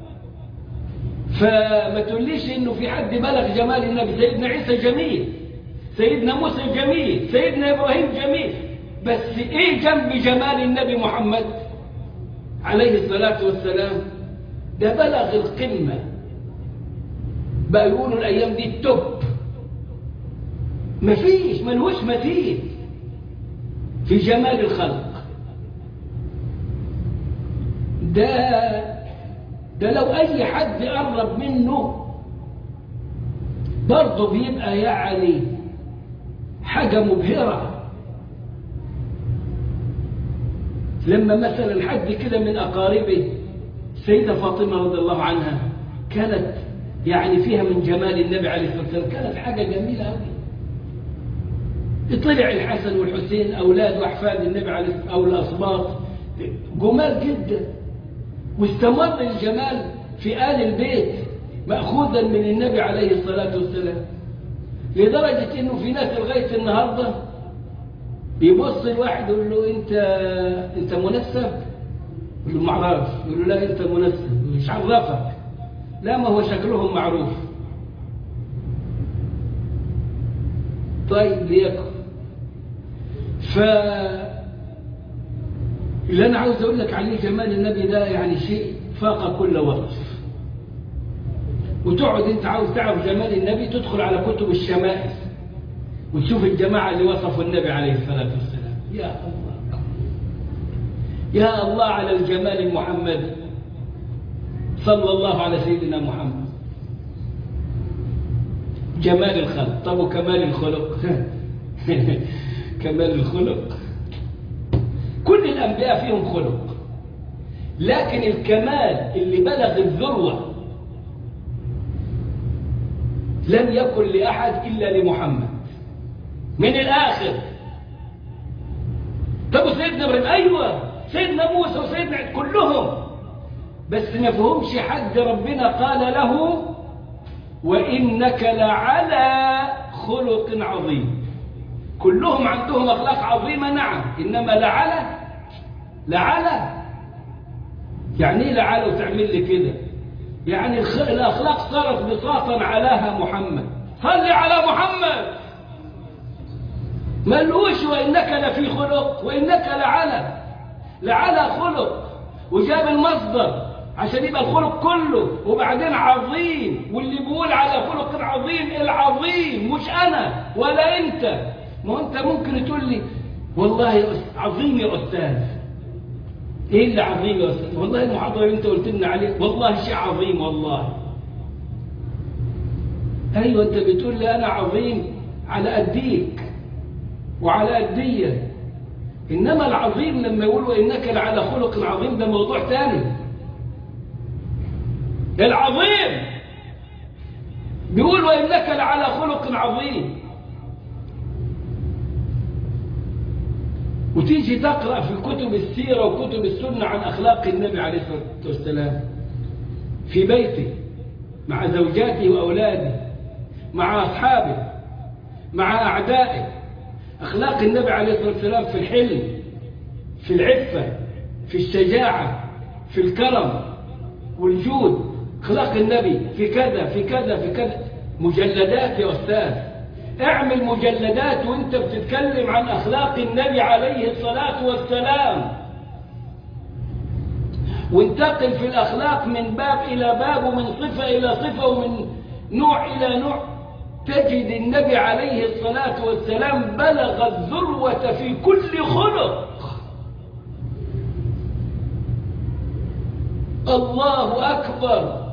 فما تقوليش إنه في حد بلغ جمال النبي سيدنا عيسى جميل سيدنا موسى جميل سيدنا إبراهيم جميل بس إيه جنب جمال النبي محمد عليه الصلاة والسلام ده بلغ القمة بقى يقولوا الأيام دي التوب مفيش ملوش مثيل في جمال الخلق ده ده لو أي حد قرب منه برضه بيبقى يعني حاجة مبهرة لما مثلا حد كده من أقاربه السيدة فاطمة رضي الله عنها كانت يعني فيها من جمال النبي عليه الصلاة والسلام كانت حاجة جميلة أوي طلع الحسن والحسين أولاد وأحفاد النبي عليه أو الأصباط جمال جدا واستمر الجمال في آل البيت مأخوذا من النبي عليه الصلاة والسلام لدرجة انه في ناس لغاية النهاردة يبص الواحد يقول له انت انت منسب يقول له معرفش يقول له لا انت منسب مش عرفك لا ما هو شكلهم معروف طيب ليكن ف اللي أنا عاوز أقول لك عليه جمال النبي ده يعني شيء فاق كل وصف وتقعد أنت عاوز تعرف جمال النبي تدخل على كتب الشمائل وتشوف الجماعة اللي وصفوا النبي عليه الصلاة والسلام يا الله يا الله على الجمال المحمدي صلى الله على سيدنا محمد جمال الخلق طب وكمال الخلق كمال الخلق كل الأنبياء فيهم خلق لكن الكمال اللي بلغ الذروة لم يكن لأحد إلا لمحمد من الآخر طب سيدنا إبراهيم أيوة سيدنا موسى وسيدنا كلهم بس ما فهمش حد ربنا قال له وإنك لعلى خلق عظيم كلهم عندهم أخلاق عظيمة نعم إنما لعلى لعلى يعني ايه لعلى وتعمل لي كده يعني الأخلاق صارت بساطا علاها محمد صل على محمد ملوش وإنك لفي خلق وإنك لعلى لعلى خلق وجاب المصدر عشان يبقى الخلق كله وبعدين عظيم واللي بيقول على خلق عظيم العظيم مش أنا ولا أنت ما أنت ممكن تقول لي والله يا أستاذ عظيم يا أستاذ إيه اللي عظيم يا أستاذ والله المحاضرة اللي أنت قلت لنا عليه والله شيء عظيم والله أيوة أنت بتقول لي أنا عظيم على أديك وعلى أدية إنما العظيم لما يقولوا إنك لعلى خلق عظيم ده موضوع تاني العظيم بيقول وإنك لعلى خلق عظيم وتيجي تقرأ في كتب السيرة وكتب السنة عن أخلاق النبي عليه الصلاة والسلام في بيته مع زوجاته وأولاده مع أصحابه مع أعدائه أخلاق النبي عليه الصلاة والسلام في الحلم في العفة في الشجاعة في الكرم والجود أخلاق النبي في كذا في كذا في كذا مجلدات يا أستاذ اعمل مجلدات وانت بتتكلم عن أخلاق النبي عليه الصلاة والسلام وانتقل في الأخلاق من باب إلى باب ومن صفة إلى صفة ومن نوع إلى نوع تجد النبي عليه الصلاة والسلام بلغ الذروة في كل خلق الله أكبر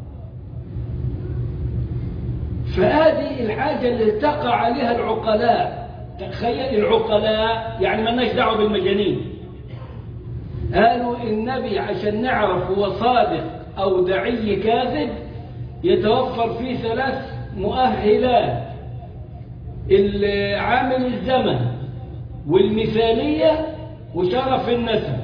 فهذه الحاجة اللي التقى عليها العقلاء تخيل العقلاء يعني ما لناش دعوه بالمجانين قالوا النبي عشان نعرف هو صادق أو دعي كاذب يتوفر فيه ثلاث مؤهلات عامل الزمن والمثالية وشرف النسب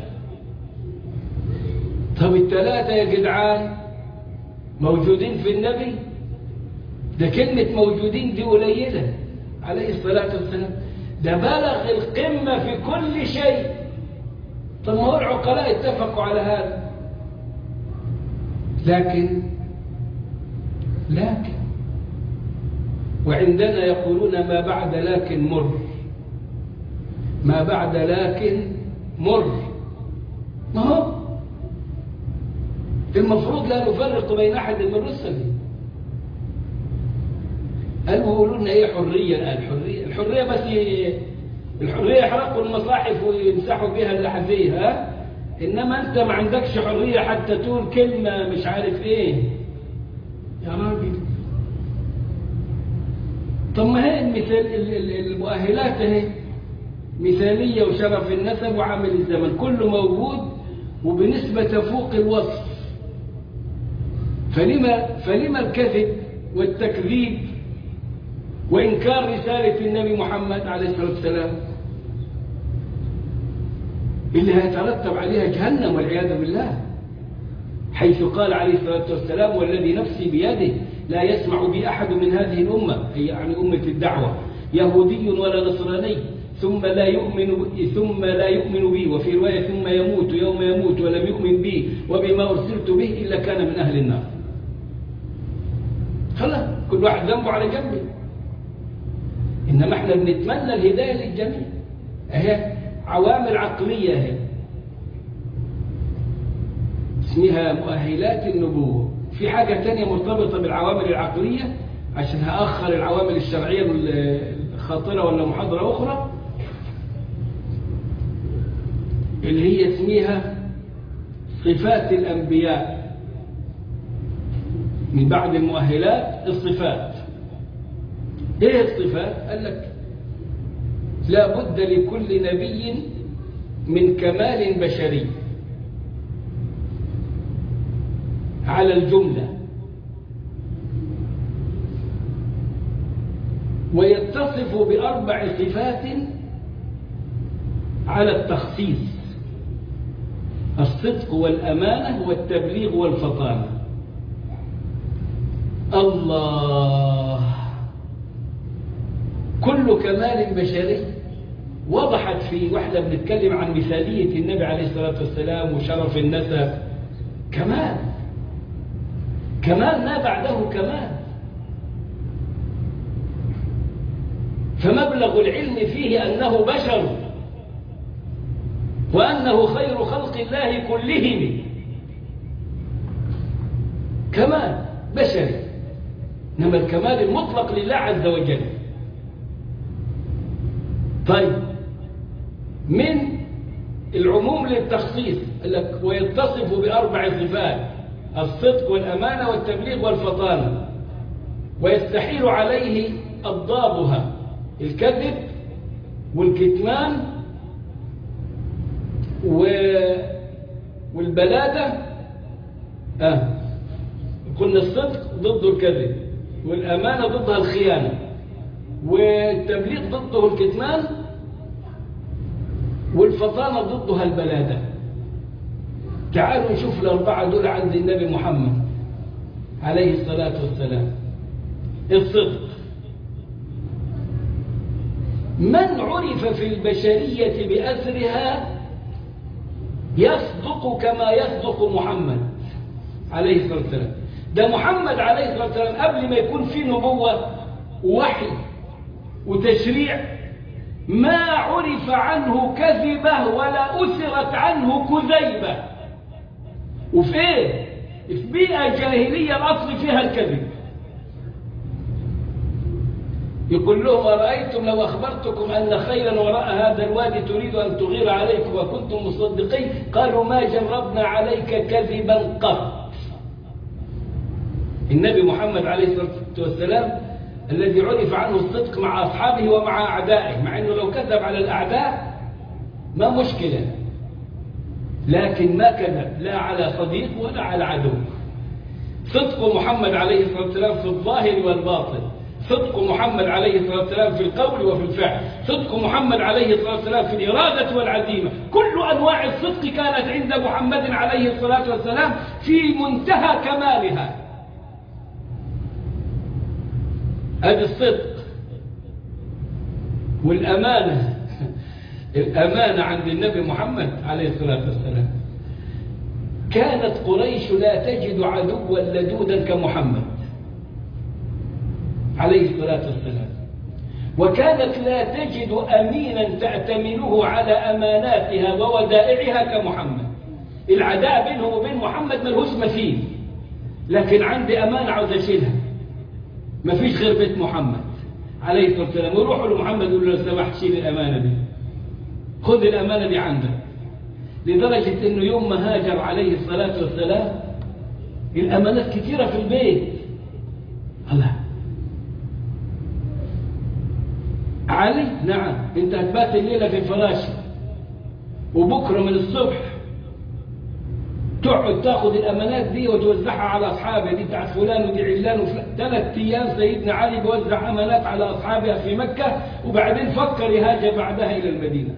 طب الثلاثة يا جدعان موجودين في النبي ده كلمة موجودين دي قليلة عليه الصلاة والسلام ده بلغ القمة في كل شيء طب ما هو العقلاء اتفقوا على هذا لكن لكن وعندنا يقولون ما بعد لكن مر ما بعد لكن مر ما هو المفروض لا نفرق بين أحد من رسله قالوا يقولوا لنا ايه حرية الآن حرية الحرية بس الحرية يحرقوا المصاحف ويمسحوا بها اللحفية ها إنما أنت ما عندكش حرية حتى تقول كلمة مش عارف إيه يا راجل طب ما هي المثال المؤهلات اهي مثالية وشرف النسب وعمل الزمن كله موجود وبنسبة تفوق الوصف فلما, فلما الكذب والتكذيب وإنكار رسالة النبي محمد عليه الصلاة والسلام اللي هيترتب عليها جهنم والعياذ بالله حيث قال عليه الصلاة والسلام والذي نفسي بيده لا يسمع بي أحد من هذه الأمة هي يعني أمة الدعوة يهودي ولا نصراني ثم لا يؤمن ثم لا يؤمن بي وفي رواية ثم يموت يوم يموت ولم يؤمن بي وبما أرسلت به إلا كان من أهل النار خلاص كل واحد ذنبه على جنبه إنما احنا بنتمنى الهداية للجميع اهي عوامل عقلية اهي اسمها مؤهلات النبوة في حاجة تانية مرتبطة بالعوامل العقلية عشان هأخر العوامل الشرعية الخاطرة ولا محاضرة أخرى اللي هي اسمها صفات الأنبياء من بعد المؤهلات الصفات ايه الصفات قال لك لا بد لكل نبي من كمال بشري على الجملة ويتصف بأربع صفات على التخصيص الصدق والأمانة والتبليغ والفطانة الله كل كمال بشري وضحت في واحدة بنتكلم عن مثالية النبي عليه الصلاة والسلام وشرف النسب كمال كمال ما بعده كمال فمبلغ العلم فيه أنه بشر وأنه خير خلق الله كلهم كمال بشري إنما الكمال المطلق لله عز وجل طيب من العموم للتخصيص لك ويتصف بأربع صفات الصدق والأمانة والتبليغ والفطانة ويستحيل عليه أضدادها الكذب والكتمان و... والبلادة آه. قلنا الصدق ضد الكذب والأمانة ضدها الخيانة والتبليغ ضده الكتمان والفطانة ضدها البلادة تعالوا نشوف الأربعة دول عند النبي محمد عليه الصلاة والسلام الصدق من عرف في البشرية بأسرها يصدق كما يصدق محمد عليه الصلاة والسلام ده محمد عليه الصلاة والسلام قبل ما يكون في نبوة ووحي وتشريع ما عرف عنه كذبة ولا أسرت عنه كذيبة وفي ايه في بيئة جاهلية الأصل فيها الكذب يقول لهم أرأيتم لو أخبرتكم أن خيلا وراء هذا الوادي تريد أن تغير عليكم وكنتم مصدقين قالوا ما جربنا عليك كذبا قط النبي محمد عليه الصلاة والسلام الذي عرف عنه الصدق مع أصحابه ومع أعدائه مع أنه لو كذب على الأعداء ما مشكلة لكن ما كذب لا على صديق ولا على عدو صدق محمد عليه الصلاة والسلام في الظاهر والباطن صدق محمد عليه الصلاة والسلام في القول وفي الفعل صدق محمد عليه الصلاة والسلام في الإرادة والعزيمة كل أنواع الصدق كانت عند محمد عليه الصلاة والسلام في منتهى كمالها هذا الصدق والأمانة الأمانة عند النبي محمد عليه الصلاة والسلام كانت قريش لا تجد عدوا لدودا كمحمد عليه الصلاة والسلام وكانت لا تجد أمينا تأتمنه على أماناتها وودائعها كمحمد العداء بينهم وبين محمد ملهوش مثيل لكن عندي أمانة عاوز أشيلها ما فيش غير بيت محمد عليه الصلاة والسلام ويروحوا لمحمد يقول له لو سمحت شيل الأمانة دي خذ الأمانة دي عندك لدرجة أنه يوم ما هاجر عليه الصلاة والسلام الأمانات كثيرة في البيت الله علي نعم انت هتبات الليلة في الفراش وبكرة من الصبح تقعد تاخذ الامانات دي وتوزعها على اصحابها دي بتاعت فلان ودي علان وفلان ثلاث ايام سيدنا علي بيوزع امانات على اصحابها في مكة وبعدين فكر يهاجر بعدها الى المدينة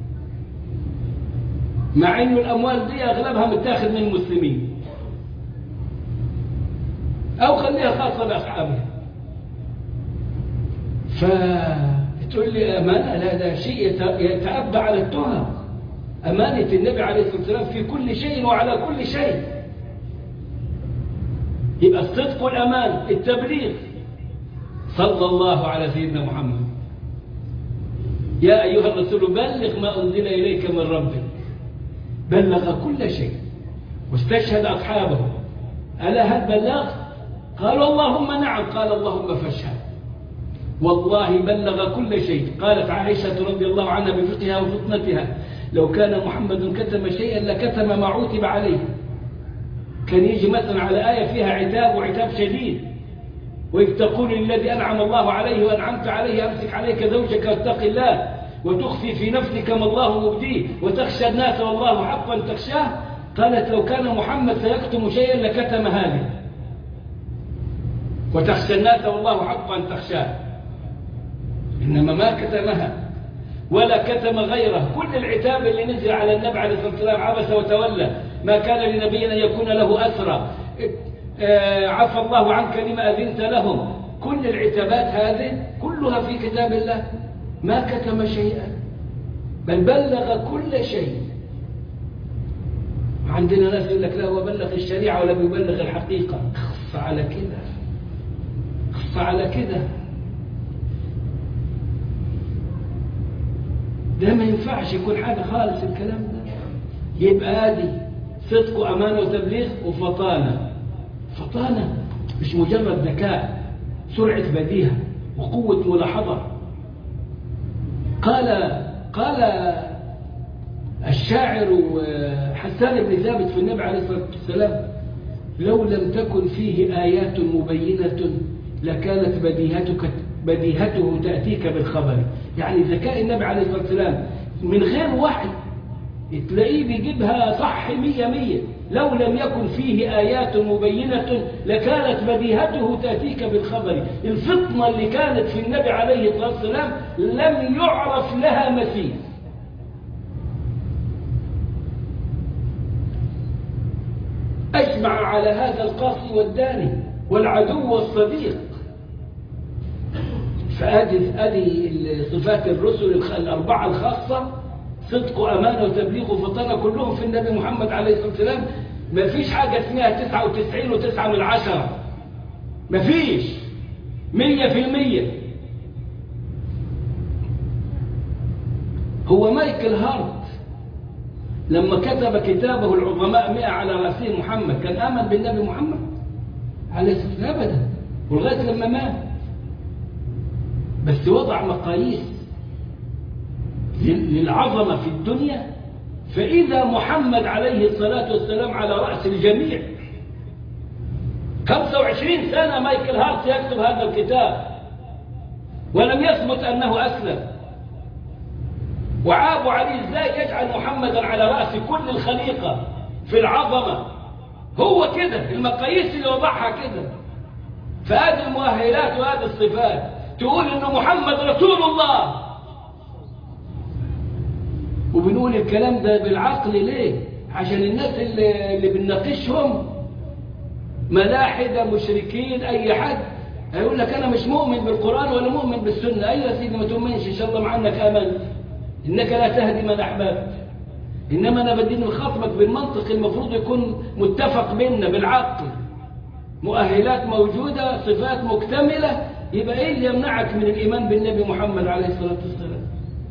مع انه الاموال دي اغلبها متاخذ من المسلمين او خليها خاصة باصحابها فتقول لي امانة لا ده شيء يتأبى على التهم أمانة النبي عليه الصلاة والسلام في كل شيء وعلى كل شيء يبقى الصدق والأمان التبليغ صلى الله على سيدنا محمد يا أيها الرسول بلغ ما أنزل إليك من ربك بلغ كل شيء واستشهد أصحابه ألا هل بلغت قالوا اللهم نعم قال اللهم فاشهد والله بلغ كل شيء قالت عائشة رضي الله عنها بفقهها وفطنتها لو كان محمد كتم شيئا لكتم ما عوتب عليه كان يجي مثلا على آية فيها عتاب وعتاب شديد وإذ تقول للذي أنعم الله عليه وأنعمت عليه أمسك عليك زوجك واتق الله وتخفي في نفسك ما الله مبديه وتخشى الناس والله حقا تخشاه قالت لو كان محمد سيكتم شيئا لكتم هذه وتخشى الناس والله حقا تخشاه إنما ما كتمها ولا كتم غيره كل العتاب اللي نزل على النبي عليه الصلاة والسلام عبس وتولى ما كان لنبي أن يكون له أسرى عفى الله عنك لما أذنت لهم كل العتابات هذه كلها في كتاب الله ما كتم شيئا بل بلغ كل شيء عندنا ناس يقول لك لا هو بلغ الشريعة ولم يبلغ الحقيقة خف على كده خف على كده ده ما ينفعش يكون حاجة خالص الكلام ده يبقى ادي صدق وأمانة وتبليغ وفطانة فطانة مش مجرد ذكاء سرعة بديهة وقوة ملاحظة قال قال الشاعر حسان بن ثابت في النبي عليه الصلاة والسلام لو لم تكن فيه آيات مبينة لكانت بديهتك بديهته تأتيك بالخبر يعني ذكاء النبي عليه الصلاة والسلام من غير وحي تلاقيه بيجيبها صح مية مية لو لم يكن فيه آيات مبينة لكانت بديهته تأتيك بالخبر الفطنة اللي كانت في النبي عليه الصلاة والسلام لم يعرف لها مثيل أجمع على هذا القاصي والداني والعدو والصديق فأدي أدي صفات الرسل الأربعة الخاصة صدق وأمانة وتبليغ وفطنة كلهم في النبي محمد عليه الصلاة والسلام ما فيش حاجة اسمها تسعة وتسعين وتسعة من عشرة ما فيش مية في المية هو مايكل هارت لما كتب كتابه العظماء مئة على رأسهم محمد كان آمن بالنبي محمد عليه الصلاة والسلام أبدا ولغاية لما مات بس وضع مقاييس للعظمة في الدنيا فإذا محمد عليه الصلاة والسلام على رأس الجميع 25 سنة مايكل هارت يكتب هذا الكتاب ولم يثبت أنه أسلم وعابوا عليه ازاي يجعل محمدا على رأس كل الخليقة في العظمة هو كده المقاييس اللي وضعها كده فهذه المؤهلات وهذه الصفات تقول ان محمد رسول الله وبنقول الكلام ده بالعقل ليه عشان الناس اللي, اللي بنناقشهم ملاحدة مشركين اي حد هيقول لك انا مش مؤمن بالقرآن ولا مؤمن بالسنة ايوه يا سيدي ما تؤمنش ان شاء الله مع انك امنت انك لا تهدي من احببت انما انا بدين الخطبك بالمنطق المفروض يكون متفق بيننا بالعقل مؤهلات موجودة صفات مكتملة يبقى ايه اللي يمنعك من الايمان بالنبي محمد عليه الصلاة والسلام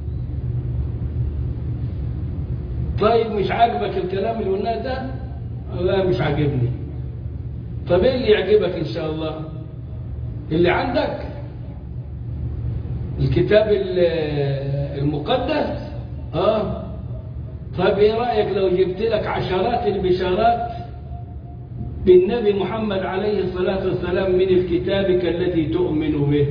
طيب مش عاجبك الكلام اللي قلناه ده لا مش عاجبني طب ايه اللي يعجبك ان شاء الله اللي عندك الكتاب المقدس اه طيب ايه رأيك لو جبت لك عشرات البشارات بالنبي محمد عليه الصلاة والسلام من كتابك الذي تؤمن به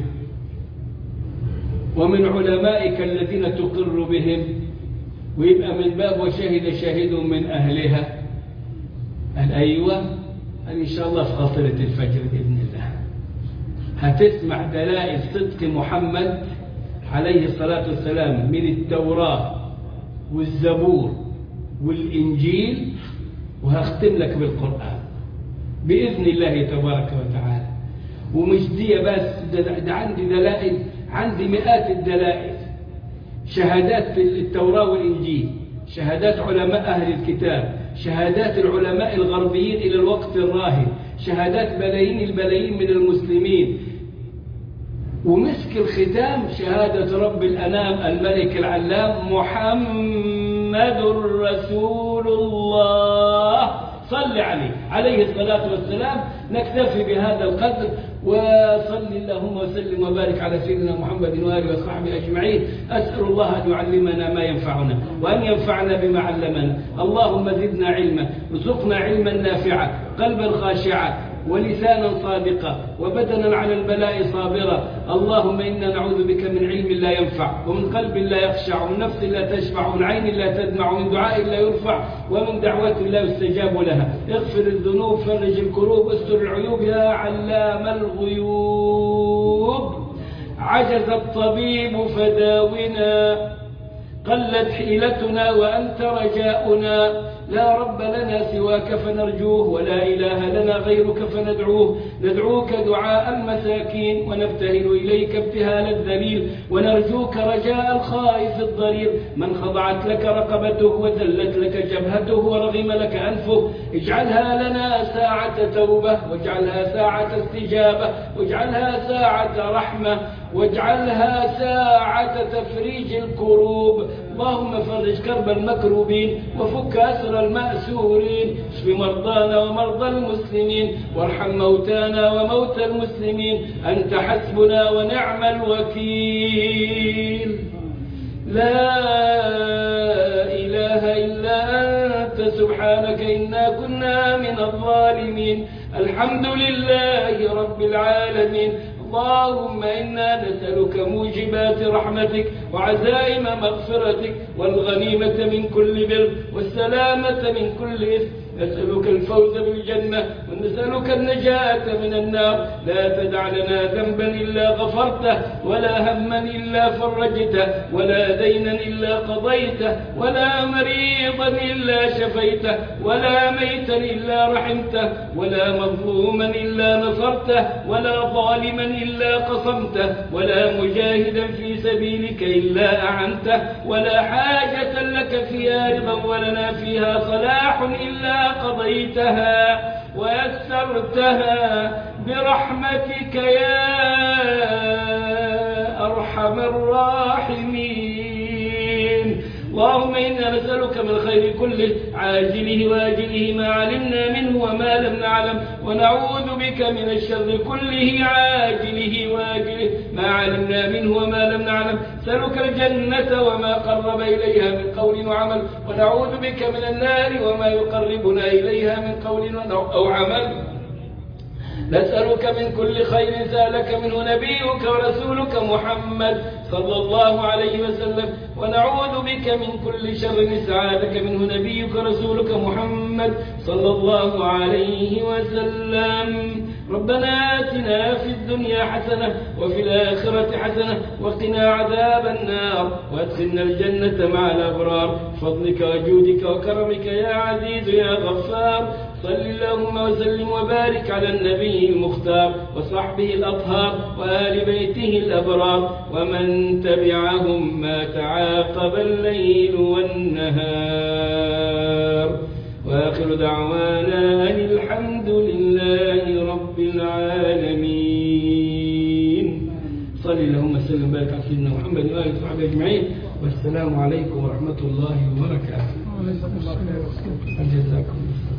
ومن علمائك الذين تقر بهم ويبقى من باب وشهد شاهد من أهلها قال أيوة قال إن شاء الله في غفلة الفجر بإذن الله هتسمع دلائل صدق محمد عليه الصلاة والسلام من التوراة والزبور والإنجيل وهختم لك بالقرآن بإذن الله تبارك وتعالى ومش دي بس ده, ده عندي دلائل عندي مئات الدلائل شهادات في التوراة والإنجيل شهادات علماء أهل الكتاب شهادات العلماء الغربيين إلى الوقت الراهن شهادات بلايين البلايين من المسلمين ومسك الختام شهادة رب الأنام الملك العلام محمد رسول الله صل عليه عليه الصلاة والسلام نكتفي بهذا القدر وصل اللهم وسلم وبارك على سيدنا محمد وآله وصحبه أجمعين أسأل الله أن يعلمنا ما ينفعنا وأن ينفعنا بما علمنا اللهم زدنا علما ارزقنا علما نافعا قلبا خاشعا ولسانا صادقا وبدنا على البلاء صابرا اللهم إنا نعوذ بك من علم لا ينفع ومن قلب لا يخشع ومن نفس لا تشفع ومن عين لا تدمع ومن دعاء لا يرفع ومن دعوة لا يستجاب لها اغفر الذنوب فرج الكروب استر العيوب يا علام الغيوب عجز الطبيب فداونا قلت حيلتنا وأنت رجاؤنا لا رب لنا سواك فنرجوه ولا إله لنا غيرك فندعوه ندعوك دعاء المساكين ونبتهل إليك ابتهال الذليل ونرجوك رجاء الخائف الضرير من خضعت لك رقبته وذلت لك جبهته ورغم لك أنفه اجعلها لنا ساعة توبة واجعلها ساعة استجابة واجعلها ساعة رحمة واجعلها ساعة تفريج الكروب اللهم فرج كرب المكروبين وفك أسر المأسورين اشف مرضانا ومرضى المسلمين وارحم موتانا وموتى المسلمين أنت حسبنا ونعم الوكيل لا إله إلا أنت سبحانك إنا كنا من الظالمين الحمد لله رب العالمين اللهم إنا نسألك موجبات رحمتك وعزائم مغفرتك والغنيمة من كل بر والسلامة من كل إثم نسألك الفوز بالجنة ونسألك النجاة من النار لا تدع لنا ذنبا إلا غفرته ولا هما إلا فرجته ولا دينا إلا قضيته ولا مريضا إلا شفيته ولا ميتا إلا رحمته ولا مظلوما إلا نصرته ولا ظالما إلا قصمته ولا مجاهدا في سبيلك إلا أعنته ولا حاجة لك فيها رضا ولنا فيها صلاح إلا قضيتها ويسرتها برحمتك يا أرحم الراحمين اللهم إنا نسألك من الخير كله عاجله واجله ما علمنا منه وما لم نعلم ونعوذ بك من الشر كله عاجله واجله ما علمنا منه وما لم نعلم نسألك الجنة وما قرب إليها من قول وعمل ونعوذ بك من النار وما يقربنا إليها من قول أو عمل نسألك من كل خير سألك منه نبيك ورسولك محمد صلى الله عليه وسلم ونعوذ بك من كل شر سعادك منه نبيك ورسولك محمد صلى الله عليه وسلم ربنا آتنا في الدنيا حسنة وفي الآخرة حسنة وقنا عذاب النار وادخلنا الجنة مع الأبرار فضلك وجودك وكرمك يا عزيز يا غفار صل اللهم وسلم وبارك على النبي المختار وصحبه الأطهار وآل بيته الأبرار ومن تبعهم ما تعاقب الليل والنهار وآخر دعوانا أن الحمد لله رب العالمين صل اللهم وسلم وبارك على سيدنا محمد وآله وصحبه أجمعين والسلام عليكم ورحمة الله وبركاته وعليكم السلام جزاكم الله